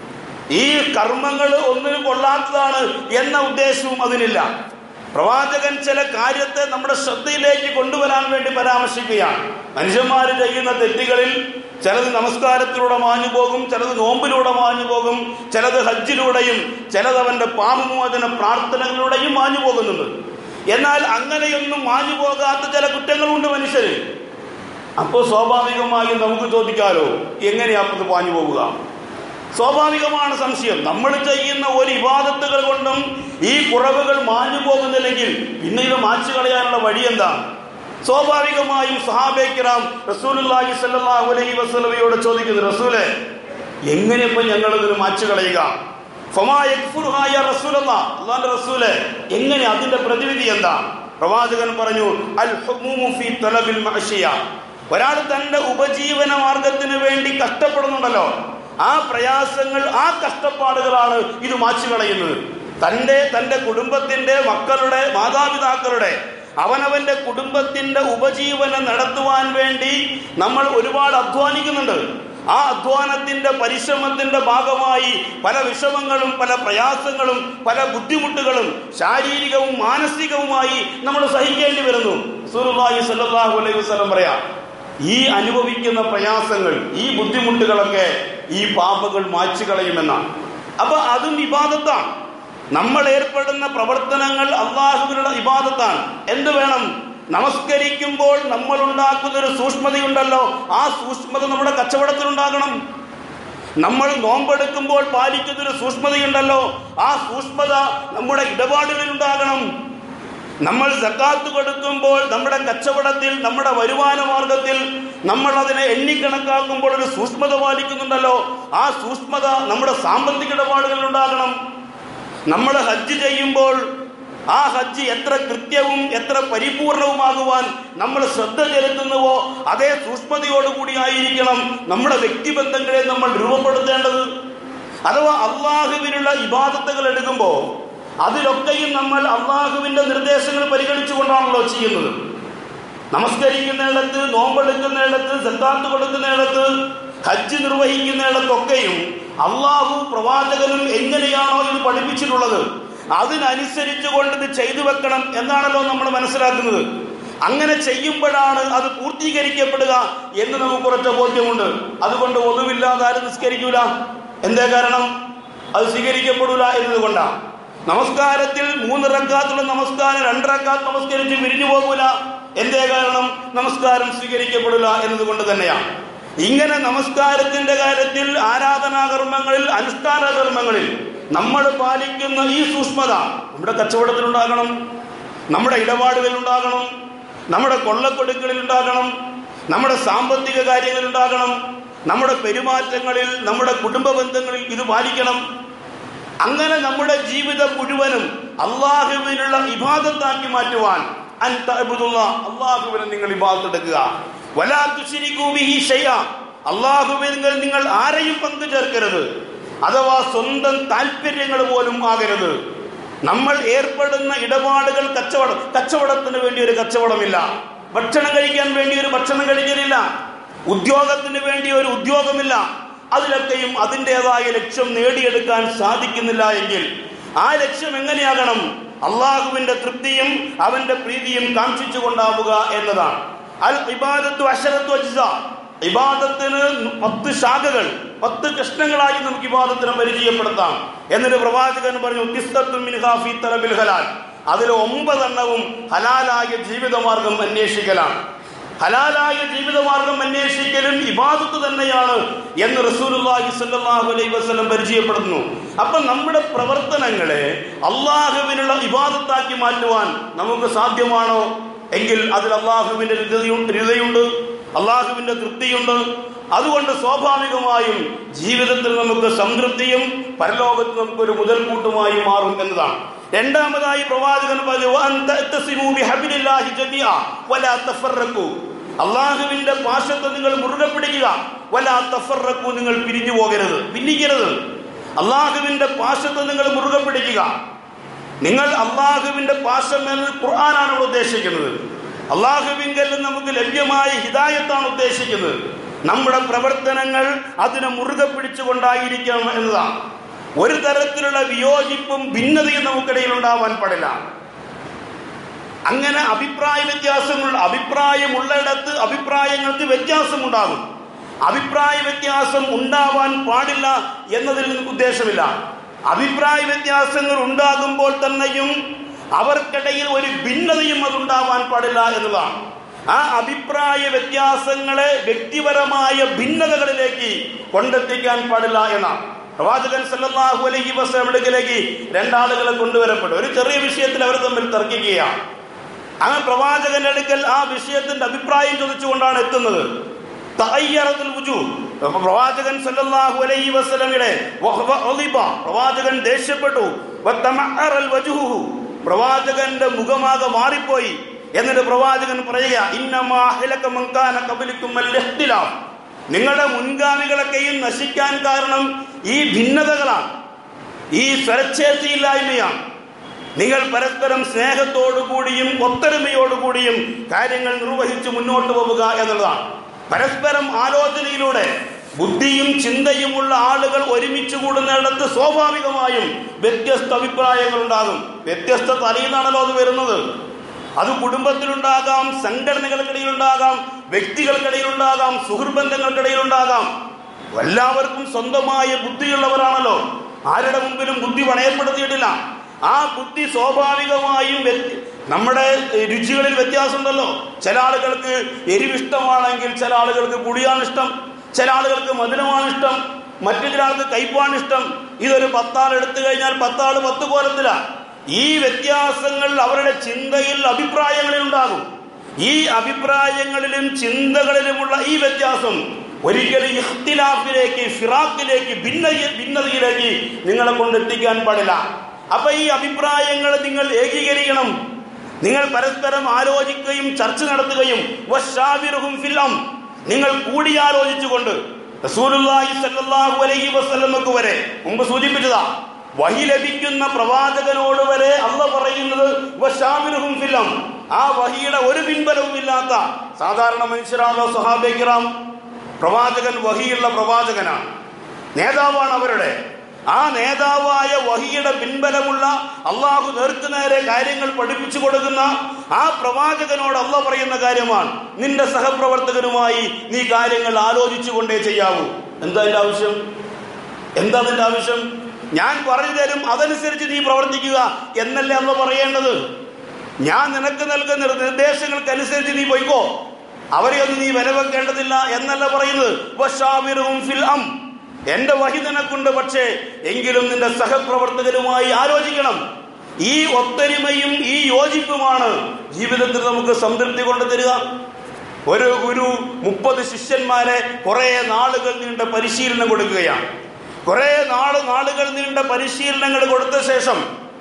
ഈ കർമ്മങ്ങൾ ഒന്നിനും കൊള്ളാത്തതാണ് എന്ന ഉദ്ദേശവും അതിനില്ല പ്രവാചകൻ ചില കാര്യത്തെ നമ്മുടെ ശ്രദ്ധയിലേക്ക് കൊണ്ടുവരാൻ വേണ്ടി പരാമർശിക്കുകയാണ് മനുഷ്യന്മാർ ചെയ്യുന്ന തെറ്റുകളിൽ ചിലത് നമസ്കാരത്തിലൂടെ മാഞ്ഞു പോകും ചിലത് നോമ്പിലൂടെ മാഞ്ഞു പോകും ചിലത് ഹജ്ജിലൂടെയും ചിലത് അവന്റെ പാപമോചന പ്രാർത്ഥനകളിലൂടെയും മാഞ്ഞു പോകുന്നുണ്ട് എന്നാൽ അങ്ങനെയൊന്നും മാഞ്ഞു പോകാത്ത ചില കുറ്റങ്ങളുണ്ട് മനുഷ്യരിൽ അപ്പോൾ സ്വാഭാവികമായും നമുക്ക് ചോദിക്കാലോ എങ്ങനെയാ അത് പാഞ്ഞു പോവുക സ്വാഭാവികമാണ് സംശയം നമ്മൾ ചെയ്യുന്ന ഒരു ഇബാദത്തുകൾ കൊണ്ടും ഈ കുറവുകൾ മാഞ്ഞു പോകുന്നില്ലെങ്കിൽ പിന്നെ ഇത് മാച്ചു കളയാനുള്ള വഴി എന്താണ് സ്വാഭാവികമായും സഹാബേക്കിറാം റസൂലുള്ളാഹി സ്വല്ലല്ലാഹു അലൈഹി വസല്ലമയോട് ചോദിക്കുന്നു റസൂലെ എങ്ങനെ ഇപ്പൊ ഞങ്ങൾ ഇതിന് മാച്ചു കളയുക ഫമാ യക്ഫുറുഹാ യാ റസൂലല്ലാഹ് അല്ലാഹുവിന്റെ റസൂലെ എങ്ങനെ അതിന്റെ പ്രതിവിധി എന്താ പ്രവാചകൻ പറഞ്ഞു അൽ ഹുമൂമു ഫീ തലബിൽ മഅശിയ ഒരാൾ തന്റെ ഉപജീവന മാർഗത്തിന് വേണ്ടി കഷ്ടപ്പെടുന്നുണ്ടല്ലോ ആ പ്രയാസങ്ങൾ ആ കഷ്ടപ്പാടുകളാണ് ഇത് മാച്ചു കളയുന്നത് തൻ്റെ തൻ്റെ കുടുംബത്തിൻ്റെ മക്കളുടെ മാതാപിതാക്കളുടെ അവനവന്റെ കുടുംബത്തിന്റെ ഉപജീവനം നടത്തുവാൻ വേണ്ടി നമ്മൾ ഒരുപാട് അധ്വാനിക്കുന്നുണ്ട് ആ അധ്വാനത്തിന്റെ പരിശ്രമത്തിന്റെ ഭാഗമായി പല വിഷമങ്ങളും പല പ്രയാസങ്ങളും പല ബുദ്ധിമുട്ടുകളും ശാരീരികവും മാനസികവുമായി നമ്മൾ സഹിക്കേണ്ടി വരുന്നു സൂറുല്ലാഹി സല്ലല്ലാഹു അലൈഹി വസല്ലം പറയാം ഈ അനുഭവിക്കുന്ന പ്രയാസങ്ങൾ ഈ ബുദ്ധിമുട്ടുകളൊക്കെ ഈ പാപങ്ങൾ മാച്ചു കളയുമെന്നാണ് അപ്പൊ അതും വിവാദത്താണ് നമ്മൾ ഏർപ്പെടുന്ന പ്രവർത്തനങ്ങൾ അള്ളാഹുവിനുള്ള ഇബാദത്താണ് എന്ത് വേണം നമസ്കരിക്കുമ്പോൾ നമ്മൾ ഉണ്ടാക്കുന്ന ഒരു സൂക്ഷ്മതയുണ്ടല്ലോ ആ സൂക്ഷ്മത നമ്മുടെ കച്ചവടത്തിലുണ്ടാകണം നമ്മൾ നോമ്പെടുക്കുമ്പോൾ പാലിക്കുന്നൊരു സൂക്ഷ്മതയുണ്ടല്ലോ ആ സൂക്ഷ്മത നമ്മുടെ ഇടപാടുകളിൽ ഉണ്ടാകണം നമ്മൾ സക്കാത്ത് കൊടുക്കുമ്പോൾ നമ്മുടെ കച്ചവടത്തിൽ നമ്മുടെ വരുമാന മാർഗത്തിൽ നമ്മൾ അതിനെ എണ്ണിക്കണക്കാക്കുമ്പോൾ ഒരു സൂക്ഷ്മത പാലിക്കുന്നുണ്ടല്ലോ ആ സൂക്ഷ്മത നമ്മുടെ സാമ്പത്തിക ഇടപാടുകളിൽ ഉണ്ടാകണം നമ്മൾ ഹജ്ജ് ചെയ്യുമ്പോൾ ആ ഹജ്ജ് എത്ര കൃത്യവും എത്ര പരിപൂർണവുമാകുവാൻ നമ്മൾ ശ്രദ്ധ ചെലുത്തുന്നുവോ അതേ സൂക്ഷ്മതയോടുകൂടി ആയിരിക്കണം നമ്മുടെ വ്യക്തിബന്ധങ്ങളെ നമ്മൾ രൂപപ്പെടുത്തേണ്ടത് അഥവാ അള്ളാഹുവിനുള്ള ഇബാദത്തുകൾ എടുക്കുമ്പോൾ അതിലൊക്കെയും നമ്മൾ അള്ളാഹുവിന്റെ നിർദ്ദേശങ്ങൾ പരിഗണിച്ചുകൊണ്ടാണല്ലോ ചെയ്യുന്നത് നമസ്കരിക്കുന്നിടത്ത് നോമ്പെടുക്കുന്നിടത്ത് സക്കാത്ത് കൊടുക്കുന്നിടത്ത് ഹജ്ജ് നിർവഹിക്കുന്നിടത്തൊക്കെയും അള്ളാഹു പ്രവാചകനും എങ്ങനെയാണോ ഇത് പഠിപ്പിച്ചിട്ടുള്ളത് അതിനനുസരിച്ച് കൊണ്ട് ഇത് ചെയ്തു വെക്കണം എന്നാണല്ലോ നമ്മൾ മനസ്സിലാക്കുന്നത് അങ്ങനെ ചെയ്യുമ്പോഴാണ് അത് പൂർത്തീകരിക്കപ്പെടുക എന്ന് നമുക്ക് കുറച്ച് ബോധ്യമുണ്ട് അതുകൊണ്ട് ഒന്നുമില്ലാതെ ആരും നിസ്കരിക്കൂല എന്തേ കാരണം അത് സ്വീകരിക്കപ്പെടൂല എന്നതുകൊണ്ടാണ് നമസ്കാരത്തിൽ മൂന്ന് റക്കാത്തുള്ള നമസ്കാരം രണ്ട് റക്കാത്ത് നമസ്കരിച്ച് പിരിഞ്ഞു പോകൂല എന്തേ കാരണം നമസ്കാരം സ്വീകരിക്കപ്പെടില്ല എന്നതുകൊണ്ട് തന്നെയാണ് ഇങ്ങനെ നമസ്കാരത്തിന്റെ കാര്യത്തിൽ ആരാധനാകർമ്മങ്ങളിൽ അനുഷ്ഠാന കർമ്മങ്ങളിൽ നമ്മൾ പാലിക്കുന്ന ഈ സൂക്ഷ്മത നമ്മുടെ കച്ചവടത്തിലുണ്ടാകണം നമ്മുടെ ഇടപാടുകളിൽ ഉണ്ടാകണം നമ്മുടെ കൊള്ളക്കൊടുക്കളിൽ ഉണ്ടാകണം നമ്മുടെ സാമ്പത്തിക കാര്യങ്ങളിൽ ഉണ്ടാകണം നമ്മുടെ പെരുമാറ്റങ്ങളിൽ നമ്മുടെ കുടുംബ ബന്ധങ്ങളിൽ ഇത് പാലിക്കണം അങ്ങനെ നമ്മുടെ ജീവിതം മുഴുവനും അള്ളാഹുവിനുള്ള ഇബാദത്താക്കി മാറ്റുവാൻ അൻ തഅബുദുള്ള അള്ളാഹുവിനെ നിങ്ങൾ ഇബാദത്തെടുക്കുക വലാ തുശ്രികൂ ബിഹി ഷൈഅ അള്ളാഹുവിനെ നിങ്ങൾ ആരെയും പങ്കു ചേർക്കരുത് അഥവാ സ്വന്തം താല്പര്യങ്ങൾ പോലും ആകരുത് നമ്മൾ ഏർപ്പെടുന്ന ഇടപാടുകൾ കച്ചവടം കച്ചവടത്തിന് വേണ്ടി ഒരു കച്ചവടമില്ല ഭക്ഷണം കഴിക്കാൻ വേണ്ടി ഒരു ഭക്ഷണം കഴിക്കലില്ല ഉദ്യോഗത്തിന് വേണ്ടി ഒരു ഉദ്യോഗമില്ല അതിലൊക്കെയും അതിൻ്റെതായ ലക്ഷ്യം നേടിയെടുക്കാൻ സാധിക്കുന്നില്ല എങ്കിൽ ആ ലക്ഷ്യം എങ്ങനെയാകണം അള്ളാഹുവിന്റെ തൃപ്തിയും അവന്റെ പ്രീതിയും കാക്ഷിച്ചു കൊണ്ടാവുക എന്നതാണ് അൽ ഇബാദത്തു അഷറത്തു അജ്സ ഇബാദത്തിന് പത്ത് ശാഖകൾ പത്ത് കഷ്ണങ്ങളായി നമുക്ക് ഇബാദത്തിനെ പരിചയപ്പെടുത്താം എന്നിട്ട് പ്രവാചകൻ പറഞ്ഞു ഉദ്ദിസ്തത്തും മിൻഹാ ഫീ തലബിൽ ഹലാൽ അതിൽ ഒമ്പതെണ്ണവും ഹലാലായ ജീവിതമാർഗം അന്വേഷിക്കലാണ് ഹലാലായ ജീവിതമാർഗം അന്വേഷിക്കലും ഇബാദത്ത് തന്നെയാണ് എന്ന് റസൂലുള്ളാഹി സ്വല്ലല്ലാഹു അലൈഹി വസല്ലം പരിചയപ്പെടുന്നു അപ്പൊ നമ്മുടെ പ്രവർത്തനങ്ങളെ അള്ളാഹുവിനുള്ള ഇബാദത്താക്കി മാറ്റുവാൻ നമുക്ക് സാധ്യമാണോ എങ്കിൽ അതിൽ അള്ളാഹുവിന്റെ ഹൃദയുണ്ട് ഹൃദയുണ്ട് അള്ളാഹുവിന്റെ തൃപ്തിയുണ്ട് അതുകൊണ്ട് സ്വാഭാവികമായും ജീവിതത്തിൽ നമുക്ക് സംതൃപ്തിയും പരലോകത്ത് നമുക്കൊരു മുതൽക്കൂട്ടുമായി മാറും എന്നതാണ് രണ്ടാമതായി പ്രവാചകൻ പറഞ്ഞു "വഅൻ തഅ്തസിമൂ ബിഹബ്ലില്ലാഹി ജമീഅ വലാ തഫറഖൂ." അള്ളാഹുവിന്റെ പാശത്തെ നിങ്ങൾ മുറുകെ പിടിക്കുക വലാ തഫറഖൂ നിങ്ങൾ പിരിഞ്ഞു പോകരുത് ഭിന്നിക്കരുത് അള്ളാഹുവിന്റെ പാശത്തെ നിങ്ങൾ മുറുകെ പിടിക്കുക നിങ്ങൾ അള്ളാഹുവിന്റെ പാശം എന്നത് ഖുർആനാണ് ഇവിടെ ഉദ്ദേശിക്കുന്നത് അള്ളാഹുവിങ്കൽ നമുക്ക് ലഭ്യമായ ഹിദായത്താണ് ഉദ്ദേശിക്കുന്നത് നമ്മുടെ പ്രവർത്തനങ്ങൾ അതിനെ മുറുകെ പിടിച്ചുകൊണ്ടായിരിക്കണം എന്നതാണ് ഒരു തരത്തിലുള്ള വിയോജിപ്പും ഭിന്നതയും നമുക്കിടയിൽ ഉണ്ടാവാൻ പാടില്ല അങ്ങനെ അഭിപ്രായ വ്യത്യാസമുള്ള അഭിപ്രായമുള്ളിടത്ത് അഭിപ്രായങ്ങൾക്ക് വ്യത്യാസമുണ്ടാകും അഭിപ്രായ വ്യത്യാസം ഉണ്ടാവാൻ പാടില്ല എന്നതിൽ ഉദ്ദേശമില്ല അഭിപ്രായ വ്യത്യാസങ്ങൾ ഉണ്ടാകുമ്പോൾ തന്നെയും അവർക്കിടയിൽ ഒരു ഭിന്നതയും അതുണ്ടാവാൻ പാടില്ല എന്നതാണ് ആ അഭിപ്രായ വ്യത്യാസങ്ങളെ വ്യക്തിപരമായ ഭിന്നതകളിലേക്ക് കൊണ്ടെത്തിക്കാൻ പാടില്ല എന്നാണ് പ്രവാചകൻ സല്ലല്ലാഹു അലൈഹി വസല്ലം അടുക്കലേക്ക് രണ്ടാളുകളെ കൊണ്ടുവരപ്പെട്ടു ഒരു ചെറിയ വിഷയത്തിൽ അവർ തമ്മിൽ തർക്കിക്കുകയാണ് അങ്ങനെ പ്രവാചകന്റെ അടുക്കൽ ആ വിഷയത്തിന്റെ അഭിപ്രായം ചോദിച്ചുകൊണ്ടാണ് എത്തുന്നത് തഅയ്യറത്തുൽ വുജൂ. അപ്പൊ പ്രവാചകൻ സല്ലല്ലാഹു അലൈഹി വസല്ലമയുടെ വഹ്വ ഉളിബ. പ്രവാചകൻ ദേഷ്യപ്പെട്ടു വതമഅറൽ വജ്ഹുഹു. പ്രവാചകന്റെ മുഖമാകെ മാറിപ്പോയി എന്നിട്ട് പ്രവാചകൻ പറയുക ഇന്നമാ അഹ്ലക മൻ കാന ഖബലിക്കും അൽ ഇഖ്തിലാഫ്. നിങ്ങളുടെ മുൻഗാമികളൊക്കെയും നശിക്കാൻ കാരണം ഈ ഭിന്നതകളാണ് ഈ സ്വരച്ഛേദയില്ലായ്മയാണ് നിങ്ങൾ പരസ്പരം സ്നേഹത്തോടുകൂടിയും ഒത്തൊരുമയോടുകൂടിയും കാര്യങ്ങൾ നിർവഹിച്ച് മുന്നോട്ട് പോവുക എന്നുള്ളതാണ് പരസ്പരം ആലോചനയിലൂടെ ബുദ്ധിയും ചിന്തയുമുള്ള ആളുകൾ ഒരുമിച്ച് കൂടുന്നിടത്ത് സ്വാഭാവികമായും വ്യത്യസ്ത അഭിപ്രായങ്ങൾ ഉണ്ടാകും വ്യത്യസ്ത തലയിലാണല്ലോ അത് വരുന്നത് അത് കുടുംബത്തിലുണ്ടാകാം സംഘടനകൾക്കിടയിലുണ്ടാകാം വ്യക്തികൾക്കിടയിലുണ്ടാകാം സുഹൃബന്ധങ്ങൾക്കിടയിലുണ്ടാകാം എല്ലാവർക്കും സ്വന്തമായ ബുദ്ധിയുള്ളവരാണല്ലോ ആരുടെ മുമ്പിലും ബുദ്ധി പണയപ്പെടുത്തിയിട്ടില്ല ആ ബുദ്ധി സ്വാഭാവികമായും വ്യത്യ- നമ്മുടെ രുചികളിൽ വ്യത്യാസമുണ്ടല്ലോ ചില ആളുകൾക്ക് എരിവിഷ്ടമാണെങ്കിൽ ചില ആളുകൾക്ക് പുളിയാണ് ഇഷ്ടം ചില ആളുകൾക്ക് മധുരമാണ് ഇഷ്ടം മറ്റു ചിലർക്ക് കൈപ്പാണിഷ്ടം ഇതൊരു പത്താൾ എടുത്തു കഴിഞ്ഞാൽ പത്താൾ പത്ത് കോലത്തില ഈ വ്യത്യാസങ്ങൾ അവരുടെ ചിന്തയിൽ അഭിപ്രായങ്ങളിൽ ഉണ്ടാകും ഈ അഭിപ്രായങ്ങളിലും ചിന്തകളിലുമുള്ള ഈ വ്യത്യാസം ഒരിക്കലും ഇഖ്തിലാഫിലേക്ക് ഫിറാഖിലേക്ക് ഭിന്ന ഭിന്നതയിലേക്ക് നിങ്ങളെ കൊണ്ട് എത്തിക്കാൻ പാടില്ല അപ്പൊ ഈ അഭിപ്രായങ്ങൾ നിങ്ങൾ ഏകീകരിക്കണം നിങ്ങൾ പരസ്പരം ആലോചിക്കുകയും ചർച്ച നടത്തുകയും വശാവിറുഹും ഫിൽ അം നിങ്ങൾ കൂടിയാലോചിച്ചുകൊണ്ട് റസൂലുള്ളാഹി സ്വല്ലല്ലാഹു അലൈഹി വസല്ലമക്ക് വരെ മുമ്പ് സൂചിപ്പിച്ചതാ വഹി ലഭിക്കുന്ന പ്രവാചകനോട് വരെ അല്ല പറയുന്നത് വശാവിറുഹും ഫിൽ അം ആ വഹിയുടെ ഒരു പിൻബലവും ഇല്ലാത്ത സാധാരണ മനുഷ്യരാണല്ലോ സഹാബിക്കിറാം പ്രവാചകൻ വഹിയുള്ള പ്രവാചകനാണ് നേതാവാണ് അവരുടെ ആ നേതാവായ വഹിയുടെ പിൻബലമുള്ള അള്ളാഹു നേർക്ക് നേരെ കാര്യങ്ങൾ പഠിപ്പിച്ചു കൊടുക്കുന്ന ആ പ്രവാചകനോട് അല്ല പറയുന്ന കാര്യമാണ് നിന്റെ സഹപ്രവർത്തകരുമായി നീ കാര്യങ്ങൾ ആലോചിച്ചു കൊണ്ടേ ചെയ്യാവൂ എന്താ അതിന്റെ ആവശ്യം എന്താ അതിന്റെ ആവശ്യം ഞാൻ പറഞ്ഞു തരും അതനുസരിച്ച് നീ പ്രവർത്തിക്കുക എന്നല്ലേ അല്ല പറയേണ്ടത് ഞാൻ നിനക്ക് നൽകുന്ന നിർദ്ദേശങ്ങൾക്കനുസരിച്ച് നീ പോയിക്കോ അവരെ ഒന്നും നീ വില വെക്കേണ്ടതില്ല എന്നല്ല പറയുന്നത് വശാവിറുഹും ഫിൽ അം എന്റെ വഹി നിനക്കുണ്ട് പക്ഷേ എങ്കിലും നിന്റെ സഹപ്രവർത്തകരുമായി ആലോചിക്കണം ഈ ഒത്തൊരുമയും ഈ യോജിപ്പുമാണ് ജീവിതത്തിൽ നമുക്ക് സംതൃപ്തി കൊണ്ട് തരിക ഒരു ഗുരു മുപ്പത് ശിഷ്യന്മാരെ കുറെ നാളുകൾ നീണ്ട പരിശീലനം കൊടുക്കുകയാണ് കുറെ നാള് നാളുകൾ നീണ്ട പരിശീലനങ്ങൾ കൊടുത്ത ശേഷം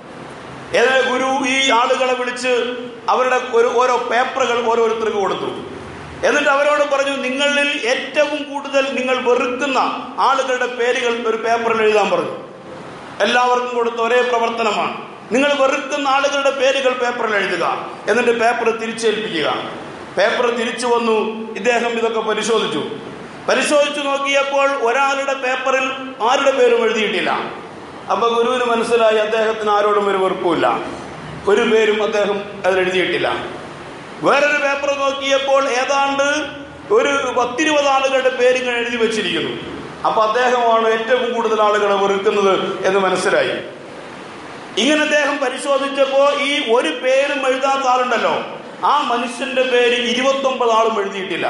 ഏത് ഗുരു ഈ ആളുകളെ വിളിച്ച് അവരുടെ ഒരു ഓരോ പേപ്പറുകൾ ഓരോരുത്തർക്ക് കൊടുത്തു എന്നിട്ട് അവരോട് പറഞ്ഞു നിങ്ങളിൽ ഏറ്റവും കൂടുതൽ നിങ്ങൾ വെറുക്കുന്ന ആളുകളുടെ പേരുകൾ ഒരു പേപ്പറിൽ എഴുതാൻ പറഞ്ഞു എല്ലാവർക്കും കൊടുത്ത ഒരേ പ്രവർത്തനമാണ് നിങ്ങൾ വെറുക്കുന്ന ആളുകളുടെ പേരുകൾ പേപ്പറിൽ എഴുതുക എന്നിട്ട് പേപ്പർ തിരിച്ചേൽപ്പിക്കുക പേപ്പർ തിരിച്ചു വന്നു ഇദ്ദേഹം ഇതൊക്കെ പരിശോധിച്ചു പരിശോധിച്ചു നോക്കിയപ്പോൾ ഒരാളുടെ പേപ്പറിൽ ആരുടെ പേരും എഴുതിയിട്ടില്ല അപ്പൊ ഗുരുവിന് മനസ്സിലായി അദ്ദേഹത്തിന് ആരോടും ഒരു വെറുപ്പുമില്ല ഒരു പേരും അദ്ദേഹം അതിൽ എഴുതിയിട്ടില്ല വേറൊരു പേപ്പർ നോക്കിയപ്പോൾ ഏതാണ്ട് ഒരു പത്തിരുപത് ആളുകളുടെ പേര് ഇങ്ങനെ എഴുതി വെച്ചിരിക്കുന്നു അപ്പൊ അദ്ദേഹമാണ് ഏറ്റവും കൂടുതൽ ആളുകളെ വെറുക്കുന്നത് എന്ന് മനസ്സിലായി ഇങ്ങനെ അദ്ദേഹം പരിശോധിച്ചപ്പോ ഈ ഒരു പേരും എഴുതാത്ത ആളുണ്ടല്ലോ ആ മനുഷ്യന്റെ പേര് ഇരുപത്തി ഒമ്പത് ആളും എഴുതിയിട്ടില്ല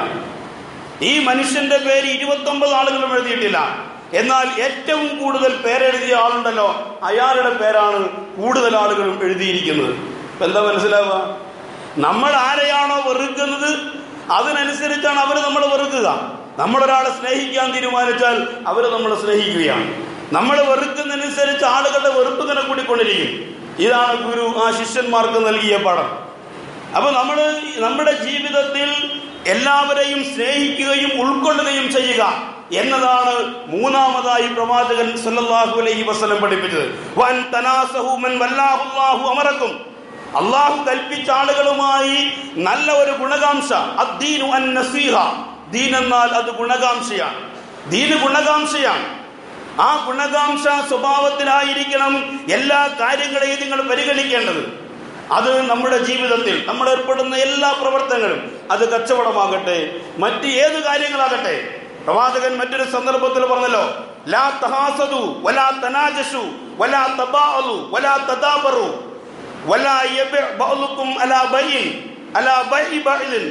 ഈ മനുഷ്യന്റെ പേര് ഇരുപത്തി ഒമ്പത് ആളുകളും എഴുതിയിട്ടില്ല എന്നാൽ ഏറ്റവും കൂടുതൽ പേരെഴുതിയ ആളുണ്ടല്ലോ അയാളുടെ പേരാണ് കൂടുതൽ ആളുകളും എഴുതിയിരിക്കുന്നത് ഇപ്പൊ എന്താ മനസ്സിലാവുക നമ്മൾ ആരെയാണോ വെറുക്കുന്നത് അതിനനുസരിച്ചാണ് അവർ നമ്മൾ വെറുക്കുക നമ്മളൊരാളെ സ്നേഹിക്കാൻ തീരുമാനിച്ചാൽ അവർ നമ്മളെ സ്നേഹിക്കുകയാണ് നമ്മൾ വെറുക്കുന്നതനുസരിച്ച് ആളുകളുടെ വെറുപ്പ് ഇങ്ങനെ കൂടിക്കൊണ്ടിരിക്കും ഇതാണ് ഗുരു ആ ശിഷ്യന്മാർക്ക് നൽകിയ പാഠം അപ്പൊ നമ്മൾ നമ്മുടെ ജീവിതത്തിൽ എല്ലാവരെയും സ്നേഹിക്കുകയും ഉൾക്കൊള്ളുകയും ചെയ്യുക എന്നതാണ് മൂന്നാമതായി പ്രവാചകൻ സല്ലല്ലാഹു അലൈഹി വസല്ലം പഠിപ്പിച്ചത് വൻ തനാസഹു മൻ വല്ലാഹുല്ലാഹു അമറക്കും അള്ളാഹു കൽപ്പിച്ച ആളുകളുമായി നല്ല ഒരു ഗുണകാംക്ഷ അദ്ദീനു അൻ നസീഹ ദീൻ എന്നാൽ അത് ഗുണകാംക്ഷയാണ് ദീന് ഗുണകാംക്ഷയാണ് ആ ഗുണകാംക്ഷ സ്വഭാവത്തിലായിരിക്കണം എല്ലാ കാര്യങ്ങളെയും നിങ്ങൾ പരിഗണിക്കേണ്ടത് അത് നമ്മുടെ ജീവിതത്തിൽ നമ്മൾ ഏർപ്പെടുന്ന എല്ലാ പ്രവർത്തനങ്ങളും അത് കച്ചവടമാകട്ടെ മറ്റ് ഏത് കാര്യങ്ങളാകട്ടെ പ്രവാചകൻ മറ്റൊരു സന്ദർഭത്തിൽ പറഞ്ഞല്ലോ ലാ തഹാസദു വലാ തനാജഷു വലാ തബാഅലു വലാ തദാബറു വലാ യബിഅ ബഅലുക്കും അലാ ബൈഇൻ അലാ ബൈഇ ബഅലിൻ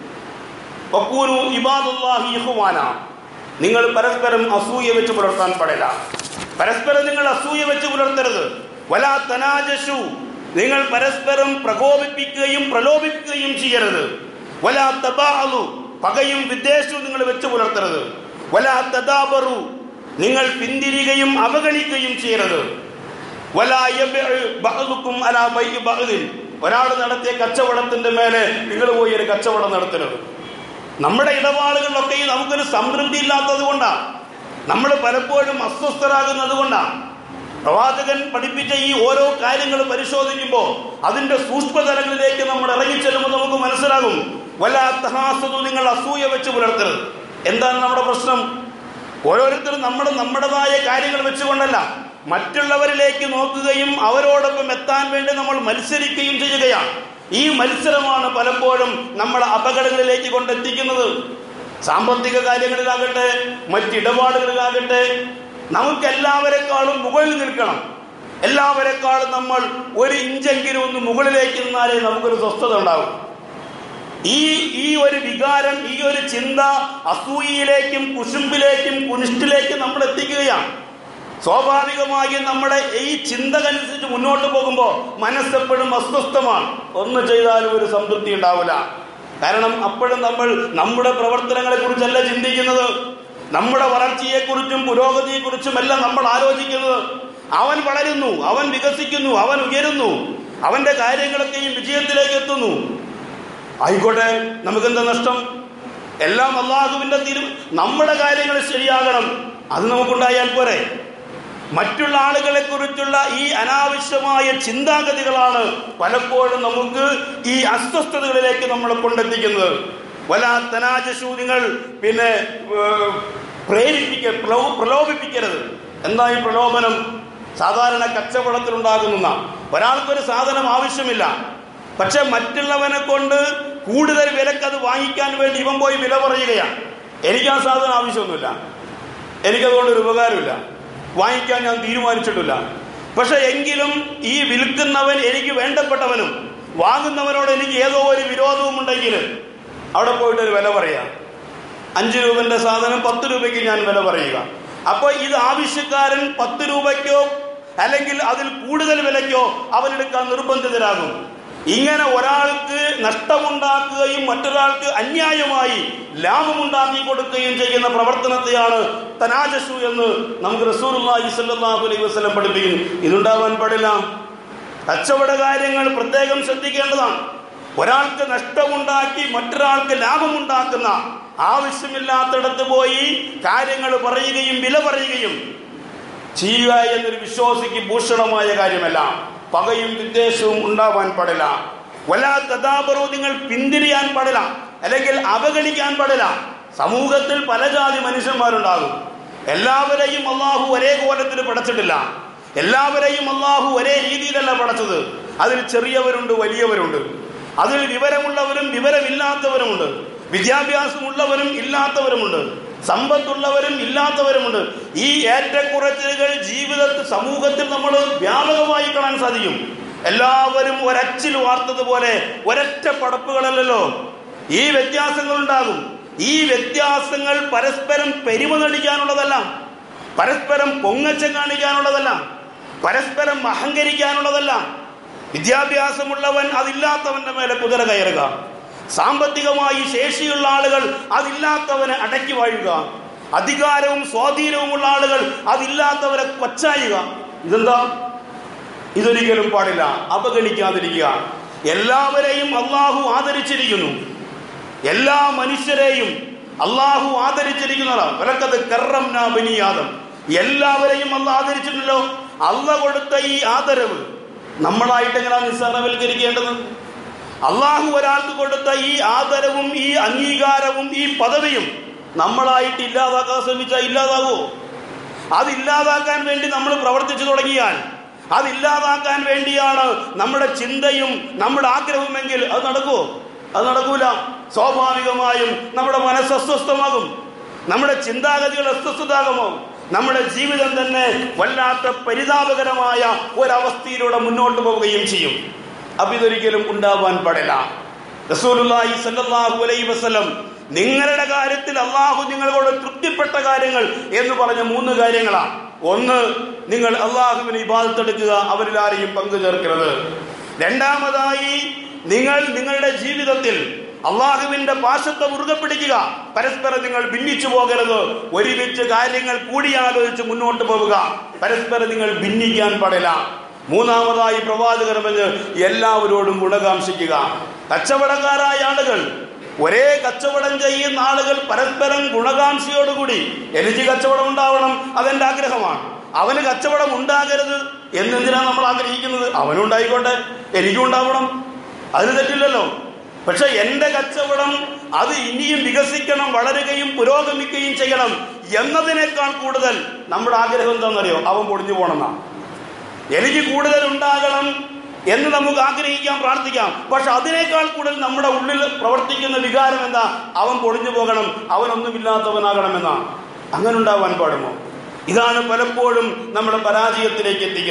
വഖൂലു ഇബാദുല്ലാഹി ഇഖ്വാന നിങ്ങൾ പരസ്പരം അസൂയ വെച്ച് പുലർത്താൻ പാടില്ല പരസ്പരം നിങ്ങൾ അസൂയ വെച്ച് പുലർത്തരുത് വലാ തനാജഷു നിങ്ങൾ പരസ്പരം പ്രകോപിപ്പിക്കുകയും പ്രലോഭിപ്പിക്കുകയും ചെയ്യരുത് വലാ തബാഅലു പകയും വിദ്വേഷവും നിങ്ങൾ വെച്ച് പുലർത്തരുത് വലാ തദാബറു നിങ്ങൾ പിന്തിരികയും അവഗണിക്കുകയും ചെയ്യരുത് വലാ യബിഉ ബഅദുക്കും അലാ ബൈഇ ബഅദിൻ ഒരാൾ നടത്തിയ കച്ചവടത്തിന്റെ മേലെ നിങ്ങൾ പോയി ഒരു കച്ചവടം നടത്തരുത് നമ്മുടെ ഇടപാടുകളിലൊക്കെ ഈ നമുക്കൊരു സംതൃപ്തി ഇല്ലാത്തത് കൊണ്ടാണ് നമ്മൾ പലപ്പോഴും അസ്വസ്ഥരാകുന്നത് കൊണ്ടാണ് പ്രവാചകൻ പഠിപ്പിച്ച ഈ ഓരോ കാര്യങ്ങൾ പരിശോധിക്കുമ്പോൾ അതിന്റെ സൂക്ഷ്മതലങ്ങളിലേക്ക് നമ്മൾ ഇറങ്ങിച്ചെല്ലുമ്പോൾ നമുക്ക് മനസ്സിലാകും വല്ലാത്തഹാസതു നിങ്ങൾ അസൂയ വെച്ച് പുലർത്തരുത് എന്താണ് നമ്മുടെ പ്രശ്നം ഓരോരുത്തരും നമ്മൾ നമ്മുടേതായ കാര്യങ്ങൾ വെച്ചുകൊണ്ടല്ല മറ്റുള്ളവരിലേക്ക് നോക്കുകയും അവരോടൊപ്പം എത്താൻ വേണ്ടി നമ്മൾ മത്സരിക്കുകയും ചെയ്യുകയാണ് ഈ മത്സരമാണ് പലപ്പോഴും നമ്മളെ അപകടങ്ങളിലേക്ക് കൊണ്ടെത്തിക്കുന്നത് സാമ്പത്തിക കാര്യങ്ങളിലാകട്ടെ മറ്റിടപാടുകളിലാകട്ടെ നമുക്ക് എല്ലാവരെക്കാളും മുകളിൽ നിൽക്കണം എല്ലാവരെക്കാളും നമ്മൾ ഒരു ഇഞ്ചെങ്കിലും ഒന്ന് മുകളിലേക്ക് നിന്നാലേ നമുക്കൊരു സ്വസ്ഥത ഉണ്ടാവും ഈ ഈ ഒരു വികാരം ഈ ഒരു ചിന്ത അസൂയയിലേക്കും കുശുമ്പിലേക്കും കുനിഷ്ടിലേക്കും നമ്മൾ എത്തിക്കുകയാണ് സ്വാഭാവികമായും നമ്മുടെ ഈ ചിന്തകനുസരിച്ച് മുന്നോട്ട് പോകുമ്പോൾ മനസ്സെപ്പോഴും അസ്വസ്ഥമാണ് ഒന്ന് ചെയ്താലും ഒരു സംതൃപ്തി ഉണ്ടാവില്ല കാരണം അപ്പോഴും നമ്മൾ നമ്മുടെ പ്രവർത്തനങ്ങളെ കുറിച്ചല്ല ചിന്തിക്കുന്നത് നമ്മുടെ വളർച്ചയെക്കുറിച്ചും പുരോഗതിയെക്കുറിച്ചും എല്ലാം നമ്മൾ ആലോചിക്കുന്നത് അവൻ വളരുന്നു അവൻ വികസിക്കുന്നു അവൻ ഉയരുന്നു അവന്റെ കാര്യങ്ങളൊക്കെയും വിജയത്തിലേക്ക് എത്തുന്നു ആയിക്കോട്ടെ നമുക്കെന്താ നഷ്ടം എല്ലാം അള്ളാഹുവിന്റെ തീരു നമ്മുടെ കാര്യങ്ങൾ ശരിയാകണം അത് നമുക്കുണ്ടായാൽ പോരെ മറ്റുള്ള ആളുകളെ കുറിച്ചുള്ള ഈ അനാവശ്യമായ ചിന്താഗതികളാണ് പലപ്പോഴും നമുക്ക് ഈ അസ്വസ്ഥതകളിലേക്ക് നമ്മളെ കൊണ്ടെത്തിക്കുന്നത് വല തനാജസു നിങ്ങൾ പിന്നെ ഏർ, പ്രേരിപ്പിക്ക പ്രലോ- പ്രലോഭിപ്പിക്കരുത് എന്താ ഈ പ്രലോഭനം സാധാരണ കച്ചവടത്തിൽ ഉണ്ടാകുന്ന ഒരാൾക്കൊരു സാധനം ആവശ്യമില്ല പക്ഷെ മറ്റുള്ളവനെ കൊണ്ട് കൂടുതൽ വിലക്ക് അത് വാങ്ങിക്കാൻ വേണ്ടി ഇവൻ പോയി വില പറയുകയാണ് എനിക്ക് ആ സാധനം ആവശ്യമൊന്നുമില്ല എനിക്കതുകൊണ്ട് ഒരു ഉപകാരമില്ല വാങ്ങിക്കാൻ ഞാൻ തീരുമാനിച്ചിട്ടില്ല പക്ഷെ എങ്കിലും ഈ വിൽക്കുന്നവൻ എനിക്ക് വേണ്ടപ്പെട്ടവനും വാങ്ങുന്നവനോട് എനിക്ക് ഏതോ ഒരു വിരോധവും ഉണ്ടെങ്കിൽ അവിടെ പോയിട്ട് ഒരു വില പറയാം അഞ്ച് രൂപന്റെ സാധനം പത്ത് രൂപയ്ക്ക് ഞാൻ വില പറയുക അപ്പോൾ ഇത് ആവശ്യക്കാരൻ പത്ത് രൂപയ്ക്കോ അല്ലെങ്കിൽ അതിൽ കൂടുതൽ വിലയ്ക്കോ അവനെടുക്കാൻ നിർബന്ധിതരാകും ഇങ്ങനെ ഒരാൾക്ക് നഷ്ടമുണ്ടാക്കുകയും മറ്റൊരാൾക്ക് അന്യായമായി ലാഭമുണ്ടാക്കി കൊടുക്കുകയും ചെയ്യുന്ന പ്രവർത്തനത്തെയാണ് തനാജസു എന്ന് നമുക്ക് റസൂലുള്ളാഹി സ്വല്ലല്ലാഹു അലൈഹി വസല്ലം പഠിപ്പിക്കുന്നു ഇതുണ്ടാവാൻ പാടില്ല കച്ചവട കാര്യങ്ങൾ പ്രത്യേകം ശ്രദ്ധിക്കേണ്ടതാണ് ഒരാൾക്ക് നഷ്ടമുണ്ടാക്കി മറ്റൊരാൾക്ക് ലാഭമുണ്ടാക്കുന്ന ആവശ്യമില്ലാത്തിടത്ത് പോയി കാര്യങ്ങൾ പറയുകയും വില പറയുകയും ചെയ്യുക എന്നൊരു വിശ്വാസിക്ക് ഭൂഷണമായ കാര്യമല്ല പകയും വിദ്വേഷവും ഉണ്ടാവാൻ പാടില്ല വല്ലാ തഥാപരവും നിങ്ങൾ പിന്തിരിയാൻ പാടില്ല അല്ലെങ്കിൽ അവഗണിക്കാൻ പാടില്ല സമൂഹത്തിൽ പല ജാതി മനുഷ്യന്മാരുണ്ടാകും എല്ലാവരെയും അള്ളാഹു ഒരേ കോലത്തിൽ പടച്ചിട്ടില്ല എല്ലാവരെയും അള്ളാഹു ഒരേ രീതിയിലല്ല പടച്ചത് അതിൽ ചെറിയവരുണ്ട് വലിയവരുണ്ട് അതിൽ വിവരമുള്ളവരും വിവരമില്ലാത്തവരുമുണ്ട് വിദ്യാഭ്യാസമുള്ളവരും ഇല്ലാത്തവരുമുണ്ട് സമ്പത്തുള്ളവരും ഇല്ലാത്തവരുമുണ്ട് ഈ ഏറ്റക്കുറച്ചിലുകൾ ജീവിതത്തിൽ സമൂഹത്തിൽ നമ്മൾ വ്യാപകമായി കാണാൻ സാധിക്കും എല്ലാവരും ഒരച്ചിൽ വാർത്തതുപോലെ ഒരൊറ്റ പടപ്പുകളല്ലല്ലോ ഈ വ്യത്യാസങ്ങൾ ഉണ്ടാകും ഈ വ്യത്യാസങ്ങൾ പരസ്പരം പെരുമ നടിക്കാനുള്ളതല്ല പരസ്പരം പൊങ്ങച്ചം കാണിക്കാനുള്ളതല്ല പരസ്പരം അഹങ്കരിക്കാനുള്ളതല്ല വിദ്യാഭ്യാസമുള്ളവൻ അതില്ലാത്തവന്റെ മേലെ കുതിര കയറുക സാമ്പത്തികമായി ശേഷിയുള്ള ആളുകൾ അതില്ലാത്തവനെ അടക്കി വാഴുക അധികാരവും സ്വാധീനവുമുള്ള ആളുകൾ അതില്ലാത്തവരെ കൊച്ചായുക ഇതെന്താ ഇതൊരിക്കലും പാടില്ല അവഗണിക്കാതിരിക്കുക എല്ലാവരെയും അള്ളാഹു ആദരിച്ചിരിക്കുന്നു എല്ലാ മനുഷ്യരെയും അള്ളാഹു ആദരിച്ചിരിക്കുന്നതാണ് വിലക്കത് കറം ബനിയാദം എല്ലാവരെയും അല്ല ആദരിച്ചിട്ടുണ്ടല്ലോ അല്ല കൊടുത്ത ഈ ആദരവ് നമ്മളായിട്ട് എങ്ങനെയാണ് നിസ്സാരവൽക്കരിക്കേണ്ടത് അള്ളാഹു ഒരാൾക്ക് കൊടുത്ത ഈ ആദരവും ഈ അംഗീകാരവും ഈ പദവിയും നമ്മളായിട്ട് ഇല്ലാതാക്കാൻ ശ്രമിച്ചാൽ ഇല്ലാതാകുമോ അതില്ലാതാക്കാൻ വേണ്ടി നമ്മൾ പ്രവർത്തിച്ചു തുടങ്ങിയാൽ അതില്ലാതാക്കാൻ വേണ്ടിയാണ് നമ്മുടെ ചിന്തയും നമ്മുടെ ആഗ്രഹവുമെങ്കിൽ അത് നടക്കുമോ അത് നടക്കൂല സ്വാഭാവികമായും നമ്മുടെ മനസ്സ് അസ്വസ്ഥമാകും നമ്മുടെ ചിന്താഗതികൾ അസ്വസ്ഥതാകുമോ നമ്മുടെ ജീവിതം തന്നെ വല്ലാത്ത പരിതാപകരമായ ഒരവസ്ഥയിലൂടെ മുന്നോട്ട് പോവുകയും ചെയ്യും അപ്പൊ ഇതൊരിക്കലും ഉണ്ടാവാൻ പാടില്ല റസൂലുള്ളാഹി സല്ലല്ലാഹു അലൈഹി വസല്ലം നിങ്ങളുടെ കാര്യത്തിൽ അള്ളാഹു നിങ്ങളോട് തൃപ്തിപ്പെട്ട കാര്യങ്ങൾ എന്ന് പറഞ്ഞ മൂന്ന് കാര്യങ്ങളാണ് ഒന്ന് നിങ്ങൾ അള്ളാഹുവിന് ഇബാദത്തെടുക്കുക അവരിൽ ആരെയും പങ്കു ചേർക്കരുത് രണ്ടാമതായി നിങ്ങൾ നിങ്ങളുടെ ജീവിതത്തിൽ അള്ളാഹുവിന്റെ പാശത്തെ മുറുകെ പിടിക്കുക പരസ്പരം നിങ്ങൾ ഭിന്നിച്ചു പോകരുത് ഒരുമിച്ച് കാര്യങ്ങൾ കൂടിയാലോചിച്ച് മുന്നോട്ട് പോവുക പരസ്പരം നിങ്ങൾ ഭിന്നിക്കാൻ പാടില്ല മൂന്നാമതായി പ്രവാചകർ പറഞ്ഞ് എല്ലാവരോടും ഗുണകാംക്ഷിക്കുക കച്ചവടക്കാരായ ആളുകൾ ഒരേ കച്ചവടം ചെയ്യുന്ന ആളുകൾ പരസ്പരം ഗുണകാംക്ഷയോടുകൂടി എനിക്ക് കച്ചവടം ഉണ്ടാവണം അതെന്റെ ആഗ്രഹമാണ് അവന് കച്ചവടം ഉണ്ടാകരുത് എന്നെന്തിനാണ് നമ്മൾ ആഗ്രഹിക്കുന്നത് അവനുണ്ടായിക്കോട്ടെ എനിക്കും ഉണ്ടാവണം അതിന് തെറ്റില്ലല്ലോ പക്ഷെ എന്റെ കച്ചവടം അത് ഇനിയും വികസിക്കണം വളരുകയും പുരോഗമിക്കുകയും ചെയ്യണം എന്നതിനേക്കാൾ കൂടുതൽ നമ്മുടെ ആഗ്രഹം എന്താണെന്നറിയോ അവൻ പൊടിഞ്ഞു പോകണമെന്നാണ് എനിക്ക് കൂടുതൽ ഉണ്ടാകണം എന്ന് നമുക്ക് ആഗ്രഹിക്കാം പ്രാർത്ഥിക്കാം പക്ഷെ അതിനേക്കാൾ കൂടുതൽ നമ്മുടെ ഉള്ളിൽ പ്രവർത്തിക്കുന്ന വികാരം എന്താ അവൻ പൊളിഞ്ഞു പോകണം അവനൊന്നുമില്ലാത്തവനാകണമെന്നാണ് അങ്ങനെ ഉണ്ടാവാൻ പാടുമോ ഇതാണ് പലപ്പോഴും നമ്മുടെ പരാജയത്തിലേക്ക് എത്തിക്കുന്നത്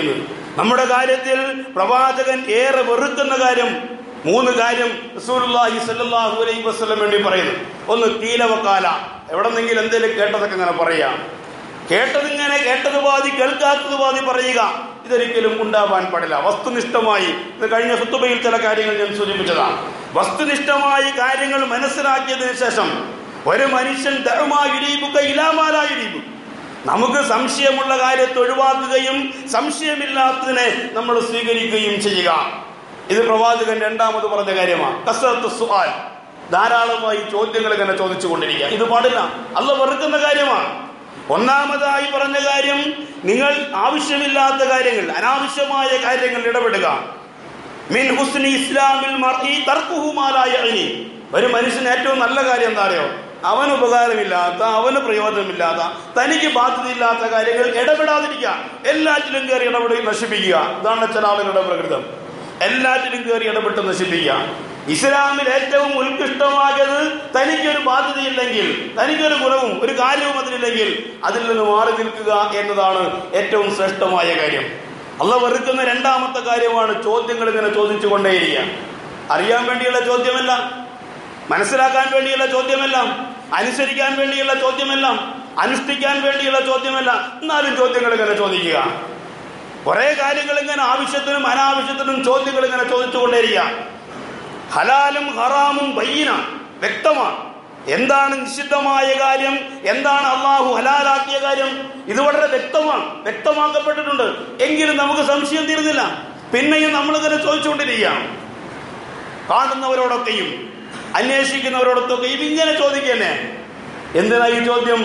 നമ്മുടെ കാര്യത്തിൽ പ്രവാചകൻ ഏറെ വെറുക്കുന്ന കാര്യം മൂന്ന് കാര്യം റസൂലുള്ളാഹി സ്വല്ലല്ലാഹു അലൈഹി വസല്ലം വേണ്ടി പറയുന്നു ഒന്ന് കീലവക്കാല എവിടെന്നെങ്കിലും എന്തെങ്കിലും കേട്ടതൊക്കെ ഇങ്ങനെ പറയാം കേട്ടതിങ്ങനെ കേട്ടത് പാതി കേൾക്കാത്തത് പാതി പറയുക ഇതൊരിക്കലും ഉണ്ടാവാൻ പാടില്ല വസ്തുനിഷ്ഠമായി ഇത് കഴിഞ്ഞ സുത്തുബയിൽ ചില കാര്യങ്ങൾ ഞാൻ സൂചിപ്പിച്ചതാണ് വസ്തുനിഷ്ഠമായി കാര്യങ്ങൾ മനസ്സിലാക്കിയതിനു ശേഷം ഒരു മനുഷ്യൻ ധർമായുരീപുക ഇലാമാലായുരീപു നമുക്ക് സംശയമുള്ള കാര്യത്തെ ഒഴിവാക്കുകയും സംശയമില്ലാത്തതിനെ നമ്മൾ സ്വീകരിക്കുകയും ചെയ്യുക ഇത് പ്രവാചകൻ രണ്ടാമത് പറഞ്ഞ കാര്യമാണ് കസറത്ത് സുആൽ ധാരാളമായി ചോദ്യങ്ങൾ ഇങ്ങനെ ചോദിച്ചുകൊണ്ടിരിക്കുക ഇത് പാടില്ല അല്ല വെറുക്കുന്ന കാര്യമാണ് ഒന്നാമതായി പറഞ്ഞ കാര്യം നിങ്ങൾ ആവശ്യമില്ലാത്ത കാര്യങ്ങൾ അനാവശ്യമായ കാര്യങ്ങൾ ഇടപെടുക മിൻ ഹുസ്നി ഇസ്ലാമിൽ മർഇ തർക്കുഹു മാ ലാ യഅ്നി. ഒരു മനുഷ്യന് ഏറ്റവും നല്ല കാര്യം എന്താ അറിയോ അവന് ഉപകാരമില്ലാത്ത അവന് പ്രയോജനമില്ലാത്ത തനിക്ക് ബാധ്യതയില്ലാത്ത കാര്യങ്ങൾ ഇടപെടാതിരിക്കുക എല്ലാറ്റിലും കയറി ഇടപെടുകയും നശിപ്പിക്കുക ഇതാണ് ചില ആളുകളുടെ പ്രകൃതം എല്ലാറ്റിലും കയറി ഇടപെട്ട് നശിപ്പിക്കുക ഇസ്ലാമിൽ ഏറ്റവും ഉത്കൃഷ്ടമായത് തനിക്കൊരു ബാധ്യതയില്ലെങ്കിൽ തനിക്കൊരു ഗുണവും ഒരു കാര്യവും അതിലില്ലെങ്കിൽ അതിൽ നിന്ന് മാറി നിൽക്കുക എന്നതാണ് ഏറ്റവും ശ്രേഷ്ഠമായ കാര്യം അല്ല വെറുക്കുന്ന രണ്ടാമത്തെ കാര്യമാണ് ചോദ്യങ്ങൾ ഇങ്ങനെ ചോദിച്ചുകൊണ്ടേയിരിക്കുക അറിയാൻ വേണ്ടിയുള്ള ചോദ്യമല്ല മനസ്സിലാക്കാൻ വേണ്ടിയുള്ള ചോദ്യമല്ല അനുസരിക്കാൻ വേണ്ടിയുള്ള ചോദ്യമല്ല അനുഷ്ഠിക്കാൻ വേണ്ടിയുള്ള ചോദ്യമല്ല എന്നാലും ചോദ്യങ്ങൾ ഇങ്ങനെ ചോദിക്കുക കുറെ കാര്യങ്ങൾ ഇങ്ങനെ ആവശ്യത്തിനും അനാവശ്യത്തിനും ചോദ്യങ്ങൾ ഇങ്ങനെ ചോദിച്ചുകൊണ്ടേയിരിക്കുക ഹലാലും ഹറാമും ബയ്യന വ്യക്തമാണ് എന്താണ് നിഷിദ്ധമായ കാര്യം എന്താണ് അള്ളാഹു ഹലാലാക്കിയ കാര്യം ഇത് വളരെ വ്യക്തമാണ് വ്യക്തമാക്കപ്പെട്ടിട്ടുണ്ട് എങ്കിലും നമുക്ക് സംശയം തീരുന്നില്ല പിന്നെയും നമ്മളിങ്ങനെ ചോദിച്ചുകൊണ്ടിരിക്കുകയാണ് കാണുന്നവരോടൊക്കെയും അന്വേഷിക്കുന്നവരോടൊക്കെയും ഇങ്ങനെ ചോദിക്കന്നെ എന്തിനാ ഈ ചോദ്യം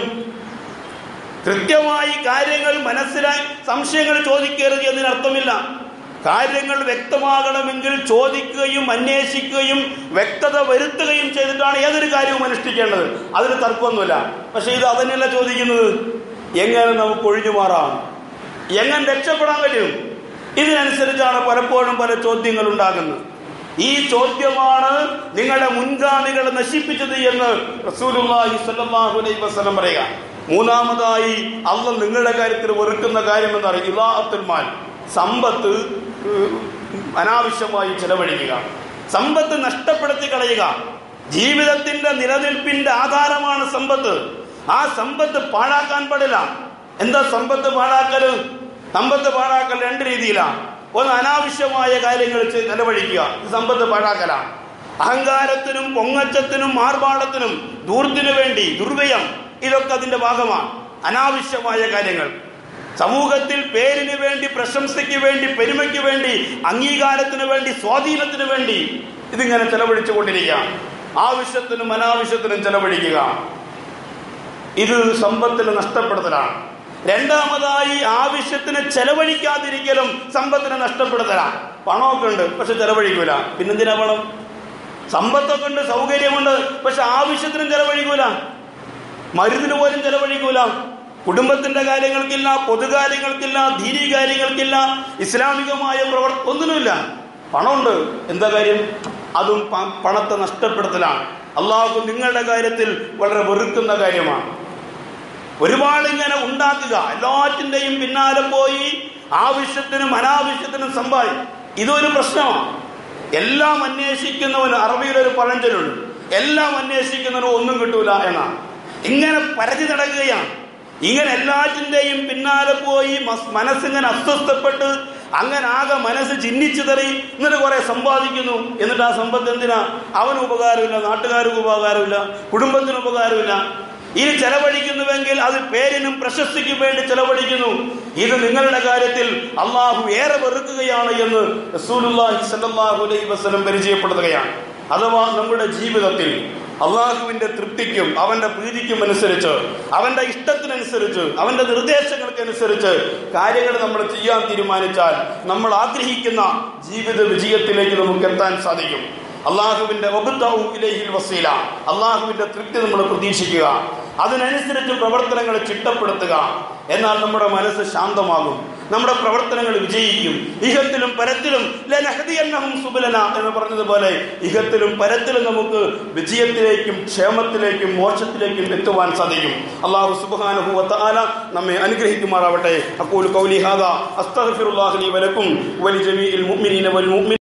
കൃത്യമായി കാര്യങ്ങൾ മനസ്സിലായി സംശയങ്ങൾ ചോദിക്കരുത് എന്നതിനർത്ഥമില്ല കാര്യങ്ങൾ വ്യക്തമാകണമെങ്കിൽ ചോദിക്കുകയും അന്വേഷിക്കുകയും വ്യക്തത വരുത്തുകയും ചെയ്തിട്ടാണ് ഏതൊരു കാര്യവും അനുഷ്ഠിക്കേണ്ടത് അതിന് തർക്കമൊന്നുമില്ല പക്ഷെ ഇത് അതന്നെയല്ല ചോദിക്കുന്നത് എങ്ങനെ നമുക്ക് ഒഴിഞ്ഞു മാറാം എങ്ങനെ രക്ഷപ്പെടാൻ കഴിയും ഇതിനനുസരിച്ചാണ് പലപ്പോഴും പല ചോദ്യങ്ങൾ ഉണ്ടാകുന്നത് ഈ ചോദ്യമാണ് നിങ്ങളുടെ മുൻഗാമികളെ നശിപ്പിച്ചത് എന്ന് റസൂലുള്ളാഹി സ്വല്ലല്ലാഹു അലൈഹി വസല്ലം പറയുക മൂന്നാമതായി അള്ള നിങ്ങളുടെ കാര്യത്തിൽ വെറുക്കുന്ന കാര്യം എന്ന് പറയും ഇലാഅത്തുൽ മാൽ സമ്പത്ത് ഏഹ്, അനാവശ്യമായി ചെലവഴിക്കുക സമ്പത്ത് നഷ്ടപ്പെടുത്തി കളയുക ജീവിതത്തിന്റെ നിലനിൽപ്പിന്റെ ആധാരമാണ് സമ്പത്ത് ആ സമ്പത്ത് പാഴാക്കാൻ പാടില്ല എന്താ സമ്പത്ത് പാഴാക്കല് സമ്പത്ത് പാഴാക്കൽ രണ്ട് രീതിയിലാണ് ഒന്ന് അനാവശ്യമായ കാര്യങ്ങൾ ചെ- ചെലവഴിക്കുക ഇത് സമ്പത്ത് പാഴാക്കലാണ് അഹങ്കാരത്തിനും പൊങ്ങച്ചത്തിനും ആർഭാടത്തിനും ദൂർത്തിനു വേണ്ടി ദുർവ്യയം ഇതൊക്കെ അതിന്റെ ഭാഗമാണ് അനാവശ്യമായ കാര്യങ്ങൾ സമൂഹത്തിൽ പേരിന് വേണ്ടി പ്രശംസയ്ക്ക് വേണ്ടി പെരുമയ്ക്ക് വേണ്ടി അംഗീകാരത്തിന് വേണ്ടി സ്വാധീനത്തിന് വേണ്ടി ഇതിങ്ങനെ ചെലവഴിച്ചു കൊണ്ടിരിക്കുക ആവശ്യത്തിനും അനാവശ്യത്തിനും ചെലവഴിക്കുക ഇത് സമ്പത്തിന് നഷ്ടപ്പെടുത്തലാണ് രണ്ടാമതായി ആവശ്യത്തിന് ചെലവഴിക്കാതിരിക്കലും സമ്പത്തിന് നഷ്ടപ്പെടുത്തലാണ് പണമൊക്കെ ഉണ്ട് പക്ഷെ ചെലവഴിക്കൂല പിന്നെന്തിനാ പണം സമ്പത്തൊക്കെ ഉണ്ട് സൗകര്യമുണ്ട് പക്ഷെ ആവശ്യത്തിനും ചെലവഴിക്കൂല മരുന്നിന് പോലും ചെലവഴിക്കൂല കുടുംബത്തിന്റെ കാര്യങ്ങൾക്കില്ല പൊതുകാര്യങ്ങൾക്കില്ല ദീനി കാര്യങ്ങൾക്കില്ല ഇസ്ലാമികമായ പ്രവർ ഒന്നിനുമില്ല പണമുണ്ട് എന്താ കാര്യം അതും പ- പണത്തെ നഷ്ടപ്പെടുത്തലാണ് അള്ളാഹു നിങ്ങളുടെ കാര്യത്തിൽ വളരെ വെറുക്കുന്ന കാര്യമാണ് ഒരുപാട് ഇങ്ങനെ ഉണ്ടാക്കുക എല്ലാറ്റിന്റെയും പിന്നാലെ പോയി ആവശ്യത്തിനും അനാവശ്യത്തിനും സമ്പാദി ഇതൊരു പ്രശ്നമാണ് എല്ലാം അന്വേഷിക്കുന്നവന് അറബിയിലൊരു പഴഞ്ചൊല്ലുണ്ട് എല്ലാം അന്വേഷിക്കുന്നവനും ഒന്നും കിട്ടൂല എന്നാണ് ഇങ്ങനെ പരതി നടക്കുകയാണ് ഇങ്ങനെ എല്ലാറ്റിന്റെയും പിന്നാലെ പോയി മസ്- മനസ്സിങ്ങനെ അസ്വസ്ഥപ്പെട്ട് അങ്ങനെ ആകെ മനസ്സ് ചിഹ്നിച്ചു തെറി എന്നിട്ട് കുറെ സമ്പാദിക്കുന്നു എന്നിട്ട് ആ സമ്പത്ത് എന്തിനാ അവന് ഉപകാരമില്ല നാട്ടുകാർക്ക് ഉപകാരമില്ല കുടുംബത്തിന് ഉപകാരമില്ല ഇനി ചെലവഴിക്കുന്നുവെങ്കിൽ അത് പേരിനും പ്രശസ്തിക്കും വേണ്ടി ചെലവഴിക്കുന്നു ഇത് നിങ്ങളുടെ കാര്യത്തിൽ അള്ളാഹു ഏറെ വെറുക്കുകയാണ് എന്ന് റസൂലുള്ളാഹി സ്വല്ലല്ലാഹു അലൈഹി വസല്ലം പരിചയപ്പെടുത്തുകയാണ് അഥവാ നമ്മുടെ ജീവിതത്തിൽ അള്ളാഹുവിന്റെ തൃപ്തിക്കും അവന്റെ പ്രീതിക്കും അനുസരിച്ച് അവന്റെ ഇഷ്ടത്തിനനുസരിച്ച് അവന്റെ നിർദ്ദേശങ്ങൾക്കനുസരിച്ച് കാര്യങ്ങൾ നമ്മൾ ചെയ്യാൻ തീരുമാനിച്ചാൽ നമ്മൾ ആഗ്രഹിക്കുന്ന ജീവിത വിജയത്തിലേക്ക് നമുക്ക് എത്താൻ സാധിക്കും അള്ളാഹുവിന്റെ വബുദ്ദഉ ഇലൈഹിൽ വസീല അള്ളാഹുവിന്റെ തൃപ്തി നമ്മൾ പ്രതീക്ഷിക്കുക അതിനനുസരിച്ച് പ്രവർത്തനങ്ങൾ ചിട്ടപ്പെടുത്തുക എന്നാൽ നമ്മുടെ മനസ്സ് ശാന്തമാകും നമ്മുടെ പ്രവർത്തനങ്ങൾ വിജയിക്കും ഇഹത്തിലും പരത്തിലും ലനഹദിയന്നഹും സുബലന എന്ന് പറഞ്ഞതുപോലെ ഇഹത്തിലും പരത്തിലും നമുക്ക് വിജയത്തിലേക്കും ക്ഷേമത്തിലേക്കും മോക്ഷത്തിലേക്കും എത്തുവാൻ സാധിക്കും അള്ളാഹു സുബ്ഹാനഹു വതആല നമ്മെ അനുഗ്രഹിക്കുമാറാവട്ടെ അഖൂലു ഖൗലി ഹാദാ അസ്തഗ്ഫിറുല്ലാഹി ലി വലക്കും വലി ജമീഇൽ മുഅ്മിനീന വൽ മുഅ്മിൻ